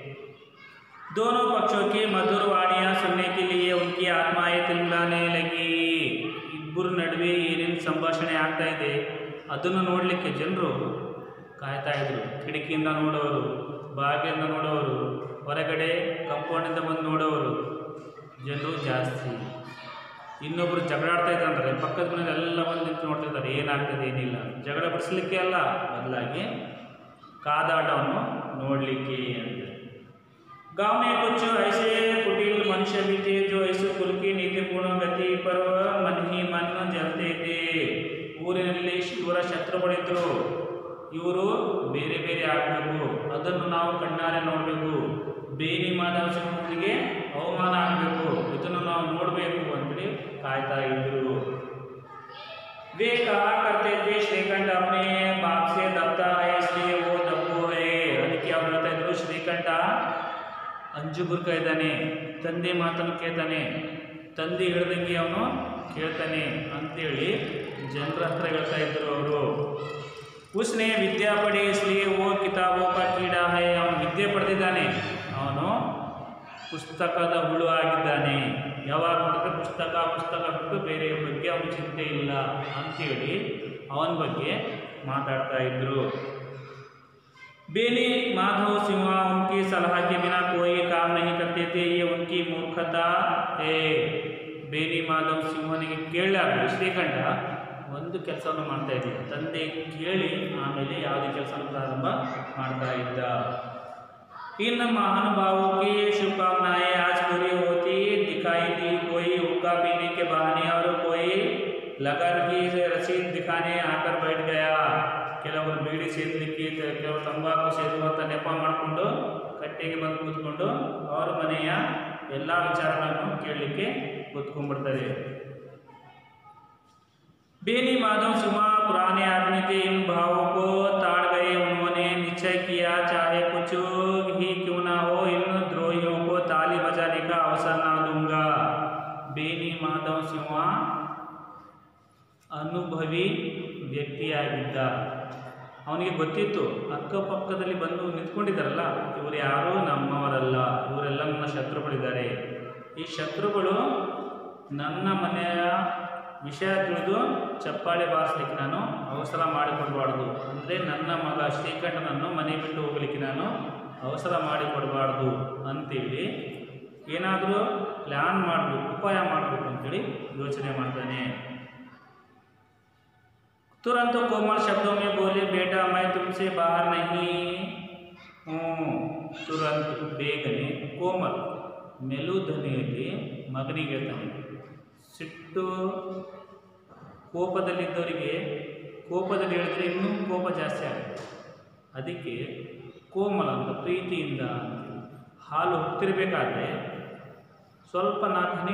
दोनों पक्षों की मधुर वाणियाँ सुनने के लिए उनकी आत्माएं तिलमिलाने लगी ಇಬ್ಬರು ನಡುವೆ ಏನೇನು ಸಂಭಾಷಣೆ ಆಗ್ತಾ ಇದೆ ಅದನ್ನು ನೋಡಲಿಕ್ಕೆ ಜನರು ಕಾಯ್ತಾ ಇದ್ರು ಕಿಟಕಿಯಿಂದ ನೋಡೋರು ಬಾಗಿಲಿಂದ ನೋಡೋರು ಹೊರಗಡೆ ಕಂಪೌಂಡಿಂದ ಬಂದು ನೋಡೋರು ಜನರು ಜಾಸ್ತಿ ಇನ್ನೊಬ್ಬರು ಜಗಳಾಡ್ತಾ ಇದ್ದಾರೆ ಪಕ್ಕದ ಮನೆಯಲ್ಲಿ ಎಲ್ಲ ಬಂದು ನಿಂತು ನೋಡ್ತಿದ್ದಾರೆ ಏನಾಗ್ತದೆ ಏನಿಲ್ಲ ಜಗಳ ಬಿಡಿಸ್ಲಿಕ್ಕೆ ಅಲ್ಲ ಬದಲಾಗಿ ಕಾದಾಟವನ್ನು ನೋಡಲಿಕ್ಕೆ ಅಂತ गांव में कुछ ऐसे कुटिल मनुष्य भी थे जो ऐसे कुल की नीतिपूर्ण गति पर मन ही मन ಜಲ್ತೆ थे ಊರಿನಲ್ಲಿ ಇವರ ಶತ್ರುಗಳಿದ್ರು ಇವರು ಬೇರೆ ಬೇರೆ ಆಗಬೇಕು ಅದನ್ನು ನಾವು ಕಣ್ಣಾರೆ ನೋಡಬೇಕು ಬೇನಿ ಮಾಧವ ಸಿಂಹನಿಗೆ ಅವಮಾನ ಆಗಬೇಕು ಇದನ್ನು ನಾವು ನೋಡಬೇಕು ಅಂತೇಳಿ ಕಾಯ್ತಾ ಇದ್ರು वे कहा करते थे श्रीकंठ अपने बाप से दबता है इसलिए वो दब्बू है ಅದಕ್ಕೆ ಅವ್ರು ಹೇಳ್ತಾ ಇದ್ರು ಶ್ರೀಕಂಠ ಅಂಜುಬುರ್ಕ ಇದ್ದಾನೆ ತಂದೆ ಮಾತನ್ನು ಕೇಳ್ತಾನೆ ತಂದೆ ಹೇಳ್ದಂಗೆ ಅವನು ಕೇಳ್ತಾನೆ ಅಂತೇಳಿ ಜನರ ಹತ್ರ ಹೇಳ್ತಾ ಇದ್ರು ಅವರು ಉಸ್ನೆ ವಿದ್ಯಾ ಪಡಿ इसलिए वो किताबों का कीड़ा है ಅವನು ವಿದ್ಯೆ ಪಡೆದಿದ್ದಾನೆ ಅವನು ಪುಸ್ತಕದ ಹುಳು ಆಗಿದ್ದಾನೆ ಯಾವಾಗ ನೋಡಿದ್ರೆ ಪುಸ್ತಕ ಪುಸ್ತಕ ಬಿಟ್ಟು ಬೇರೆ ಬಗ್ಗೆ ಅವನ ಚಿಂತೆ ಇಲ್ಲ ಅಂತೇಳಿ ಅವನ ಬಗ್ಗೆ ಮಾತಾಡ್ತಾ ಇದ್ರು बेनी माधव सिंह उनकी सलाह के बिना कोई काम नहीं करते थे ये उनकी मूर्खता है ಬೇನಿ ಮಾಧವ್ ಸಿಂಹನಿಗೆ ಕೇಳಲಾರ್ದು ಶ್ರೀಕಂಠ ಒಂದು ಕೆಲಸವನ್ನು ಮಾಡ್ತಾ ಇದ್ದ ತಂದೆ ಕೇಳಿ ಆಮೇಲೆ ಯಾವುದೇ ಕೆಲಸ ಪ್ರಾರಂಭ ಮಾಡ್ತಾ ಇದ್ದ इन महानुभावों की शुभकामनाएं आज पूरी होती दिखाई दी कोई हुक्का पीने के बहाने और कोई लगन की रसीद दिखाने आकर बैठ गया ಕೆಲವರು ಬೀಡಿ ಸೇದಲಿಕ್ಕೆ ಕೆಲವರು ತಂಬಾಕು ಸೇದುವಂತ ನೆಪ ಮಾಡಿಕೊಂಡು ಕಟ್ಟೆಗೆ ಬಂದು ಕೂತ್ಕೊಂಡು ಅವರ ಮನೆಯ ಎಲ್ಲ ವಿಚಾರಗಳನ್ನು ಕೇಳಲಿಕ್ಕೆ ಕೂತ್ಕೊಂಡ್ಬಿಡ್ತಾರೆ बेनी माधव सिंह पुराने आदमी थे इन भावों को ताड़ गए उन्होंने निश्चय किया चाहे कुछ ही क्यों ना हो इन द्रोहियों को ताली बजाने का अवसर ना दूंगा बेनी माधव सिंह ಅನುಭವಿ ವ್ಯಕ್ತಿಯಾಗಿದ್ದ ಅವನಿಗೆ ಗೊತ್ತಿತ್ತು ಅಕ್ಕಪಕ್ಕದಲ್ಲಿ ಬಂದು ನಿಂತ್ಕೊಂಡಿದ್ದಾರಲ್ಲ ಇವರು ಯಾರೂ ನಮ್ಮವರಲ್ಲ ಇವರೆಲ್ಲ ನನ್ನ ಶತ್ರುಗಳಿದ್ದಾರೆ ಈ ಶತ್ರುಗಳು ನನ್ನ ಮನೆಯ ವಿಷಯ ತಿಳಿದು ಚಪ್ಪಾಳೆ ಬಾರಿಸ್ಲಿಕ್ಕೆ ನಾನು ಅವಸರ ಮಾಡಿಕೊಡಬಾರ್ದು ಅಂದರೆ ನನ್ನ ಮಗ ಶ್ರೀಕಂಠನನ್ನು ಮನೆ ಬಿಟ್ಟು ಹೋಗಲಿಕ್ಕೆ ನಾನು ಅವಸರ ಮಾಡಿಕೊಡಬಾರ್ದು ಅಂತೇಳಿ ಏನಾದರೂ ಪ್ಲ್ಯಾನ್ ಮಾಡಬೇಕು ಉಪಾಯ ಮಾಡಬೇಕು ಅಂತೇಳಿ ಯೋಚನೆ ಮಾಡ್ತಾನೆ तुरंत कोमल शब्दों में बोले बेटा मैं तुमसे बाहर नहीं हूँ ತುರಂತ ಬೇಗನೆ ಕೋಮಲ್ ಮೆಲು ಧ್ವನಿಯಲ್ಲಿ ಮಗನಿಗೆ ಹೇಳ್ತಾನೆ ಸಿಟ್ಟು ಕೋಪದಲ್ಲಿದ್ದವರಿಗೆ ಕೋಪದಲ್ಲಿ ಹೇಳಿದ್ರೆ ಇನ್ನೂ ಕೋಪ ಜಾಸ್ತಿ ಆಗುತ್ತೆ ಅದಕ್ಕೆ ಕೋಮಲ ಅಂತ ಪ್ರೀತಿಯಿಂದ ಹಾಲು ಹೋಗ್ತಿರ್ಬೇಕಾದ್ರೆ ಸ್ವಲ್ಪ ನಾಲ್ಕು ಹನಿ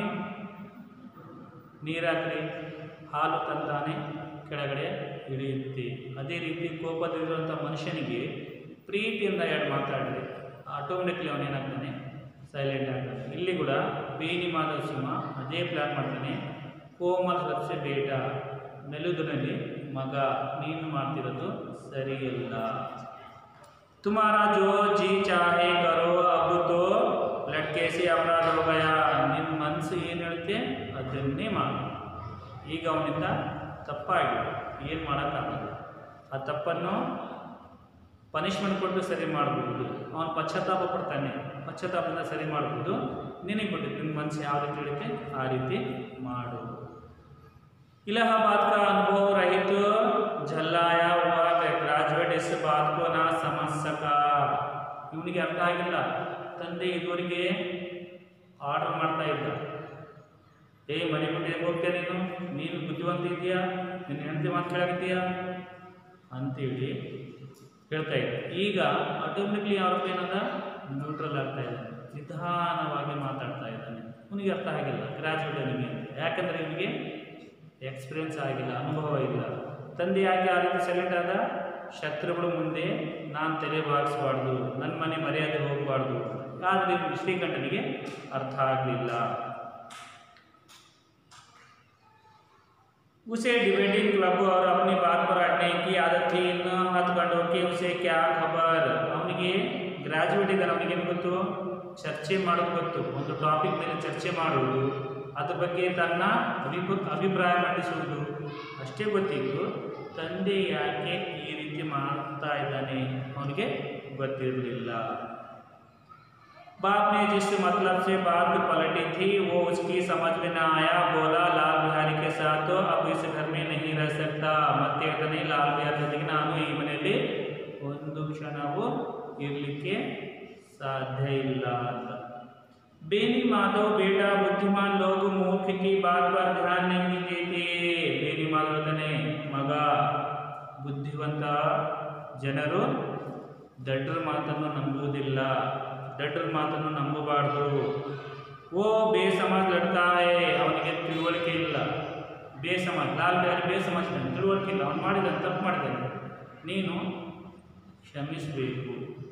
ನೀರಾಕರಿ ಹಾಲು ತಂತಾನೆ ಕೆಳಗಡೆ ಇಳಿಯುತ್ತೆ ಅದೇ ರೀತಿ ಕೋಪದಲ್ಲಿರುವಂಥ ಮನುಷ್ಯನಿಗೆ ಪ್ರೀತಿಯಿಂದ ಎರಡು ಮಾತಾಡಿದ್ರೆ ಆಟೋಮೆಟಿಕ್ಲಿ ಅವನೇನಾಗ್ತಾನೆ ಸೈಲೆಂಟ್ ಆಗ್ತಾನೆ ಇಲ್ಲಿ ಕೂಡ ಬೇನಿ ಮಾಧವ ಸಿಂಹ ಅದೇ ಪ್ಲಾನ್ ಮಾಡ್ತಾನೆ ಕೋಮಲ್ ಸಬ್ಸೆ ಬೇಟ ಮೆಲುದಿನಲ್ಲಿ ಮಗ ನೀನು ಮಾಡ್ತಿರೋದು ಸರಿಯಿಲ್ಲ तुम्हारा जो जी चाहे करो अब तो लड़के से अपराध हो गया ನಿನ್ನ ಮನಸ್ಸು ಏನು ಹೇಳುತ್ತೆ ಅದನ್ನೇ ಮಾಡು ಈಗ ಅವನಿಂದ ತಪ್ಪಾಗಿದೆ ಏನು ಮಾಡೋಕ್ಕಾಗಲ್ಲ ಆ ತಪ್ಪನ್ನು ಪನಿಷ್ಮೆಂಟ್ ಕೊಟ್ಟು ಸರಿ ಮಾಡ್ಬೋದು ಅವನು ಪಶ್ಚಾತ್ತಾಪ ಪಡ್ತಾನೆ ಪಶ್ಚಾತ್ತಾಪದಿಂದ ಸರಿ ಮಾಡ್ಬೋದು ನಿನಗೆ ಬಿಟ್ಟು ನಿನ್ನ ಮನಸ್ಸು ಯಾವ ರೀತಿ ಹೇಳುತ್ತೆ ಆ ರೀತಿ ಮಾಡು इलाहाबाद का अनुभव रहित झल्लाया हुआ ग्रेजुएट इस बात को ना समझ सका ಇವನಿಗೆ ಅರ್ಥ ಆಗಿಲ್ಲ ತಂದೆ ಇದುವರೆಗೆ ಆರ್ಡರ್ ಮಾಡ್ತಾ ಇದ್ದ ಏ ಮನೆ ಬಿಟ್ಟು ಹೇಗೆ ಹೋಗ್ತೀಯ ನೀನು ನೀನು ಬುದ್ಧಿವಂತ ಇದೆಯಾ ನಿನ್ನ ಹೆಂಡತಿ ಮಾತು ಕೇಳಾಗಿದ್ದೀಯಾ ಅಂತೇಳಿ ಹೇಳ್ತಾ ಇದ್ದ ಈಗ ಆಟೋಮೆಟಿಕ್ಲಿ ಅವ್ರ ಏನದ ನ್ಯೂಟ್ರಲ್ ಆಗ್ತಾ ಇದ್ದಾನೆ ನಿಧಾನವಾಗಿ ಮಾತಾಡ್ತಾ ಇದ್ದಾನೆ ಅವನಿಗೆ ಅರ್ಥ ಆಗಿಲ್ಲ ಗ್ರಾಜುಯೇಟ್ ಅವನಿಗೆ ಅಂತ ಯಾಕಂದರೆ ಇವನಿಗೆ ಎಕ್ಸ್ಪೀರಿಯನ್ಸ್ ಆಗಿಲ್ಲ ಅನುಭವ ಇಲ್ಲ ತಂದೆ ಯಾಕೆ ಆ ರೀತಿ ಸೈಲೆಂಟ್ ಆದ ಶತ್ರುಗಳ ಮುಂದೆ ನಾನು ತಲೆ ಬಾಗಿಸ್ಬಾರ್ದು ನನ್ನ ಮನೆ ಮರ್ಯಾದೆ ಹೋಗಬಾರ್ದು ಆದರೆ ಶ್ರೀಕಂಠನಿಗೆ ಅರ್ಥ ಆಗಲಿಲ್ಲ उसे डिबेटिंग क्लब और अपनी बात पर अड़ने की आदत थी इन हथ गंडों की उसे क्या खबर ಅವನಿಗೆ ಗ್ರಾಜುಯೇಟ್ ಇದ್ದಾನೆ ಅವನಿಗೆ ಏನು ಗೊತ್ತು ಚರ್ಚೆ ಮಾಡೋದು ಗೊತ್ತು ಒಂದು ಟಾಪಿಕ್ ಮೇಲೆ ಚರ್ಚೆ ಮಾಡುವುದು ಅದ್ರ ಬಗ್ಗೆ ತನ್ನ ಅಭಿಪ್ರ ಅಭಿಪ್ರಾಯ ಮಂಡಿಸುವುದು ಅಷ್ಟೇ ಗೊತ್ತಿತ್ತು ತಂದೆ ಯಾಕೆ ಈ ರೀತಿ ಮಾಡ್ತಾ ಇದ್ದಾನೆ ಅವನಿಗೆ ಗೊತ್ತಿರಲಿಲ್ಲ बाप ने जिस मतलब से बात पलटी थी वो उसकी समझ में न आया बोला लाल बिहारी के साथ तो अब इस घर में नहीं रह सकता ಮತ್ತೆ ಹೇಳ್ತಾನೆ ಲಾಲ್ ಬಿಹಾರಿ ಜೊತೆಗೆ ನಾನು ಈ ಮನೆಯಲ್ಲಿ ಒಂದು ಕ್ಷಣವೂ ಇರಲಿಕ್ಕೆ ಸಾಧ್ಯ ಇಲ್ಲ ಅಂತ बेनी माधव बेटा बुद्धिमान लोग मूर्ख की बात पर ध्यान नहीं देते ಬೇನಿ ಮಾಧವನೇ ಮಗ ಬುದ್ಧಿವಂತ ಜನರು ದಡ್ಡರ ಮಾತನ್ನು ನಂಬುವುದಿಲ್ಲ ದಡ್ಡರ ಮಾತನ್ನು ನಂಬಬಾರ್ದು ಓ ಬೇಸಮಾಜ್ ಲಡ್ಕಾ ಹೇ ಅವನಿಗೆ ತಿಳುವಳಿಕೆ ಇಲ್ಲ ಬೇಸಮಾಜ್ ಲಾಲ್ ಬಿಹಾರಿ ಬೇಸಮಾಜ್ ತಿಳುವಳಿಕೆ ಇಲ್ಲ ಅವನು ಮಾಡಿದ್ದಾನೆ ತಪ್ಪು ಮಾಡಿದ್ದಾನೆ ನೀನು ಕ್ಷಮಿಸಬೇಕು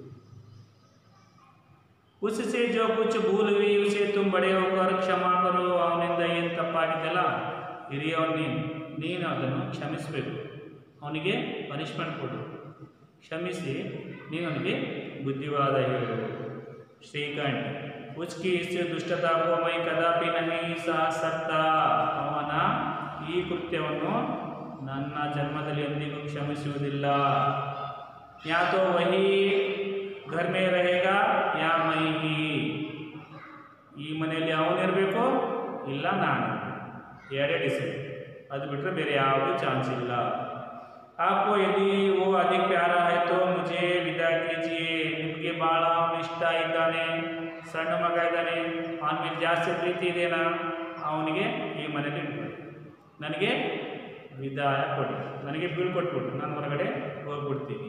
उससे जो कुछ भूल हुई उसे तुम बड़े होकर ಕ್ಷಮಾ ಕರೋ ಅವನಿಂದ ಏನು ತಪ್ಪಾಗಿದ್ದೆಲ್ಲ ಹಿರಿಯವನು ನೀನು ನೀನು ಅದನ್ನು ಕ್ಷಮಿಸಬೇಕು ಅವನಿಗೆ ಪನಿಷ್ಮೆಂಟ್ ಕೊಡು ಕ್ಷಮಿಸಿ ನೀನು ಅವನಿಗೆ ಬುದ್ಧಿವಾದ ಹೇಳು ಶ್ರೀಕಂಠ ಉಚ್ಕಿ ಇಸ್ ದುಷ್ಟತಾ ಕೋ ಮೈ ಕದಾಪಿ ನಹಿ ಸಹ ಸಕ್ತಾ ಅವನ ಈ ಕೃತ್ಯವನ್ನು ನನ್ನ ಜನ್ಮದಲ್ಲಿ ಎಂದಿಗೂ ಕ್ಷಮಿಸುವುದಿಲ್ಲ ಯಾ ತೋ ವಹಿ घर में रहेगा या मैं ही ಈ ಮನೆಯಲ್ಲಿ ಅವನಿರಬೇಕು ಇಲ್ಲ ನಾನು ಎರಡೇ ಡಿಸೈಡ್ ಅದು ಬಿಟ್ಟರೆ ಬೇರೆ ಯಾವುದೂ ಚಾನ್ಸ್ ಇಲ್ಲ आपको यदि वो अधिक प्यारा है तो मुझे विदा कीजिए ನಿಮಗೆ ಭಾಳ ಅವನು ಇಷ್ಟ ಇದ್ದಾನೆ ಸಣ್ಣ ಮಗ ಇದ್ದಾನೆ ಅವನ ಮೇಲೆ ಜಾಸ್ತಿ ಪ್ರೀತಿ ಇದೆನಾ ಅವನಿಗೆ ಈ ಮನೇಲಿ ಇಟ್ಬಿಡಿ ನನಗೆ ವಿದಾಯ ಕೊಡಿ ನನಗೆ ಬೀಳ್ಕೊಟ್ಬಿಟ್ಟು ನಾನು ಹೊರಗಡೆ ಹೋಗ್ಬಿಡ್ತೀನಿ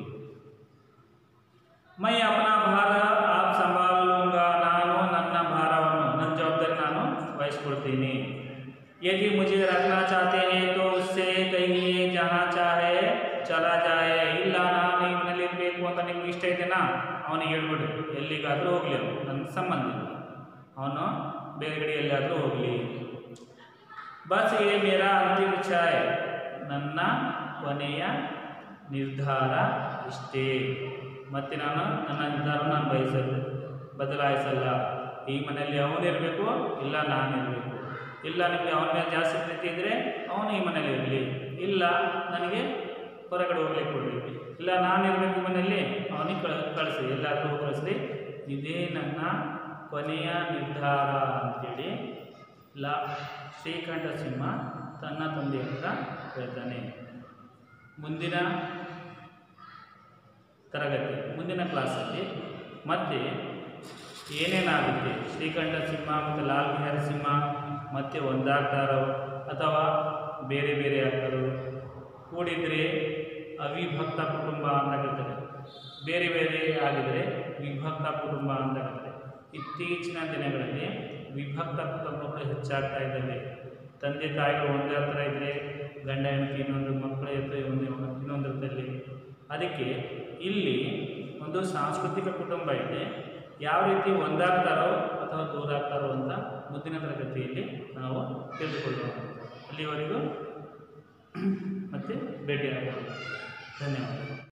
ಮೈ ಅಪನಾ ಭಾರ ಆಪ್ ಸಂಭಾಲೂಂಗಾ ನಾನು ನನ್ನ ಭಾರವನ್ನು ನನ್ನ ಜವಾಬ್ದಾರಿ ನಾನು ವಹಿಸ್ಕೊಳ್ತೀನಿ यदि मुझे रखना चाहते हैं तो उससे कहिए जहाँ चाहे ಚಲಾ ಜಾಯೆ ಇಲ್ಲ ನಾನು ಈ ಮನೇಲಿ ಇರಬೇಕು ಅಂತ ನಿಮ್ಗೆ ಇಷ್ಟ ಇದೆನಾ ಅವನಿಗೆ ಹೇಳ್ಬಿಡು ಎಲ್ಲಿಗಾದರೂ ಹೋಗಲಿ ಅವನು ನನ್ನ ಸಂಬಂಧ ಇಲ್ಲ ಅವನು ಬೇರೆ ಕಡೆ ಎಲ್ಲಾದರೂ ಹೋಗಲಿ ಬಸ್ ಏ ಮೇರಾ ಅಂತಿಮ ಛಾಯ್ ನನ್ನ ಕೊನೆಯ ನಿರ್ಧಾರ ಇಷ್ಟೇ ಮತ್ತು ನಾನು ನನ್ನ ನಿರ್ಧಾರ ನಾನು ಬಯಸಲ್ಲ ಬದಲಾಯಿಸಲ್ಲ ಈ ಮನೆಯಲ್ಲಿ ಅವನಿರಬೇಕು ಇಲ್ಲ ನಾನಿರಬೇಕು ಇಲ್ಲ ನಿಮಗೆ ಅವನ ಮೇಲೆ ಜಾಸ್ತಿ ಪ್ರೀತಿ ಇದ್ದರೆ ಅವನು ಈ ಮನೇಲಿ ಇರಲಿ ಇಲ್ಲ ನನಗೆ ಹೊರಗಡೆ ಹೋಗ್ಲಿಕ್ಕೆ ಕೊಡಲಿ ಇಲ್ಲ ನಾನಿರಬೇಕು ಮನೆಯಲ್ಲಿ ಅವನಿಗೆ ಕಳ ಕಳಿಸಿ ಎಲ್ಲಾದರೂ ಕಳಿಸ್ರಿ ಇದೇ ನನ್ನ ಕೊನೆಯ ನಿರ್ಧಾರ ಅಂತೇಳಿ ಲಾ ಶ್ರೀಕಂಠ ಸಿಂಹ ತನ್ನ ತಂದೆ ಹತ್ರ ಹೇಳ್ತಾನೆ ಮುಂದಿನ ತರಗತಿ ಮುಂದಿನ ಕ್ಲಾಸಲ್ಲಿ ಮತ್ತೆ ಏನೇನಾಗುತ್ತೆ ಶ್ರೀಕಂಠ ಸಿಂಹ ಮತ್ತು ಲಾಲ್ ಬಿಹಾರಿ ಸಿಂಹ ಮತ್ತೆ ಒಂದಾಗ್ತಾರೋ ಅಥವಾ ಬೇರೆ ಬೇರೆ ಆಗ್ತಾರೋ ಕೂಡಿದರೆ ಅವಿಭಕ್ತ ಕುಟುಂಬ ಅಂತಾಗುತ್ತದೆ ಬೇರೆ ಬೇರೆ ಆಗಿದರೆ ವಿಭಕ್ತ ಕುಟುಂಬ ಅಂತಾಗುತ್ತೆ ಇತ್ತೀಚಿನ ದಿನಗಳಲ್ಲಿ ವಿಭಕ್ತ ಕುಟುಂಬಗಳು ಹೆಚ್ಚಾಗ್ತಾ ಇದ್ದಾವೆ ತಂದೆ ತಾಯಿಗಳು ಒಂದೇ ಹತ್ರ ಇದ್ದರೆ ಗಂಡ ಹೆಂಡತಿ ಇನ್ನೊಂದು ಮಕ್ಕಳ ಹತ್ರ ಒಂದು ಇನ್ನೊಂದರಲ್ಲಿ ಅದಕ್ಕೆ ಇಲ್ಲಿ ಒಂದು ಸಾಂಸ್ಕೃತಿಕ ಕುಟುಂಬ ಇದೆ ಯಾವ ರೀತಿ ಒಂದಾಗ್ತಾರೋ ಮುಂದಿನ ತರಗತಿಯಲ್ಲಿ ನಾವು ತಿಳಿದುಕೊಳ್ಳೋಣ ಅಲ್ಲಿವರೆಗೂ ಮತ್ತೆ ಭೇಟಿಯಾಗೋಣ ಧನ್ಯವಾದಗಳು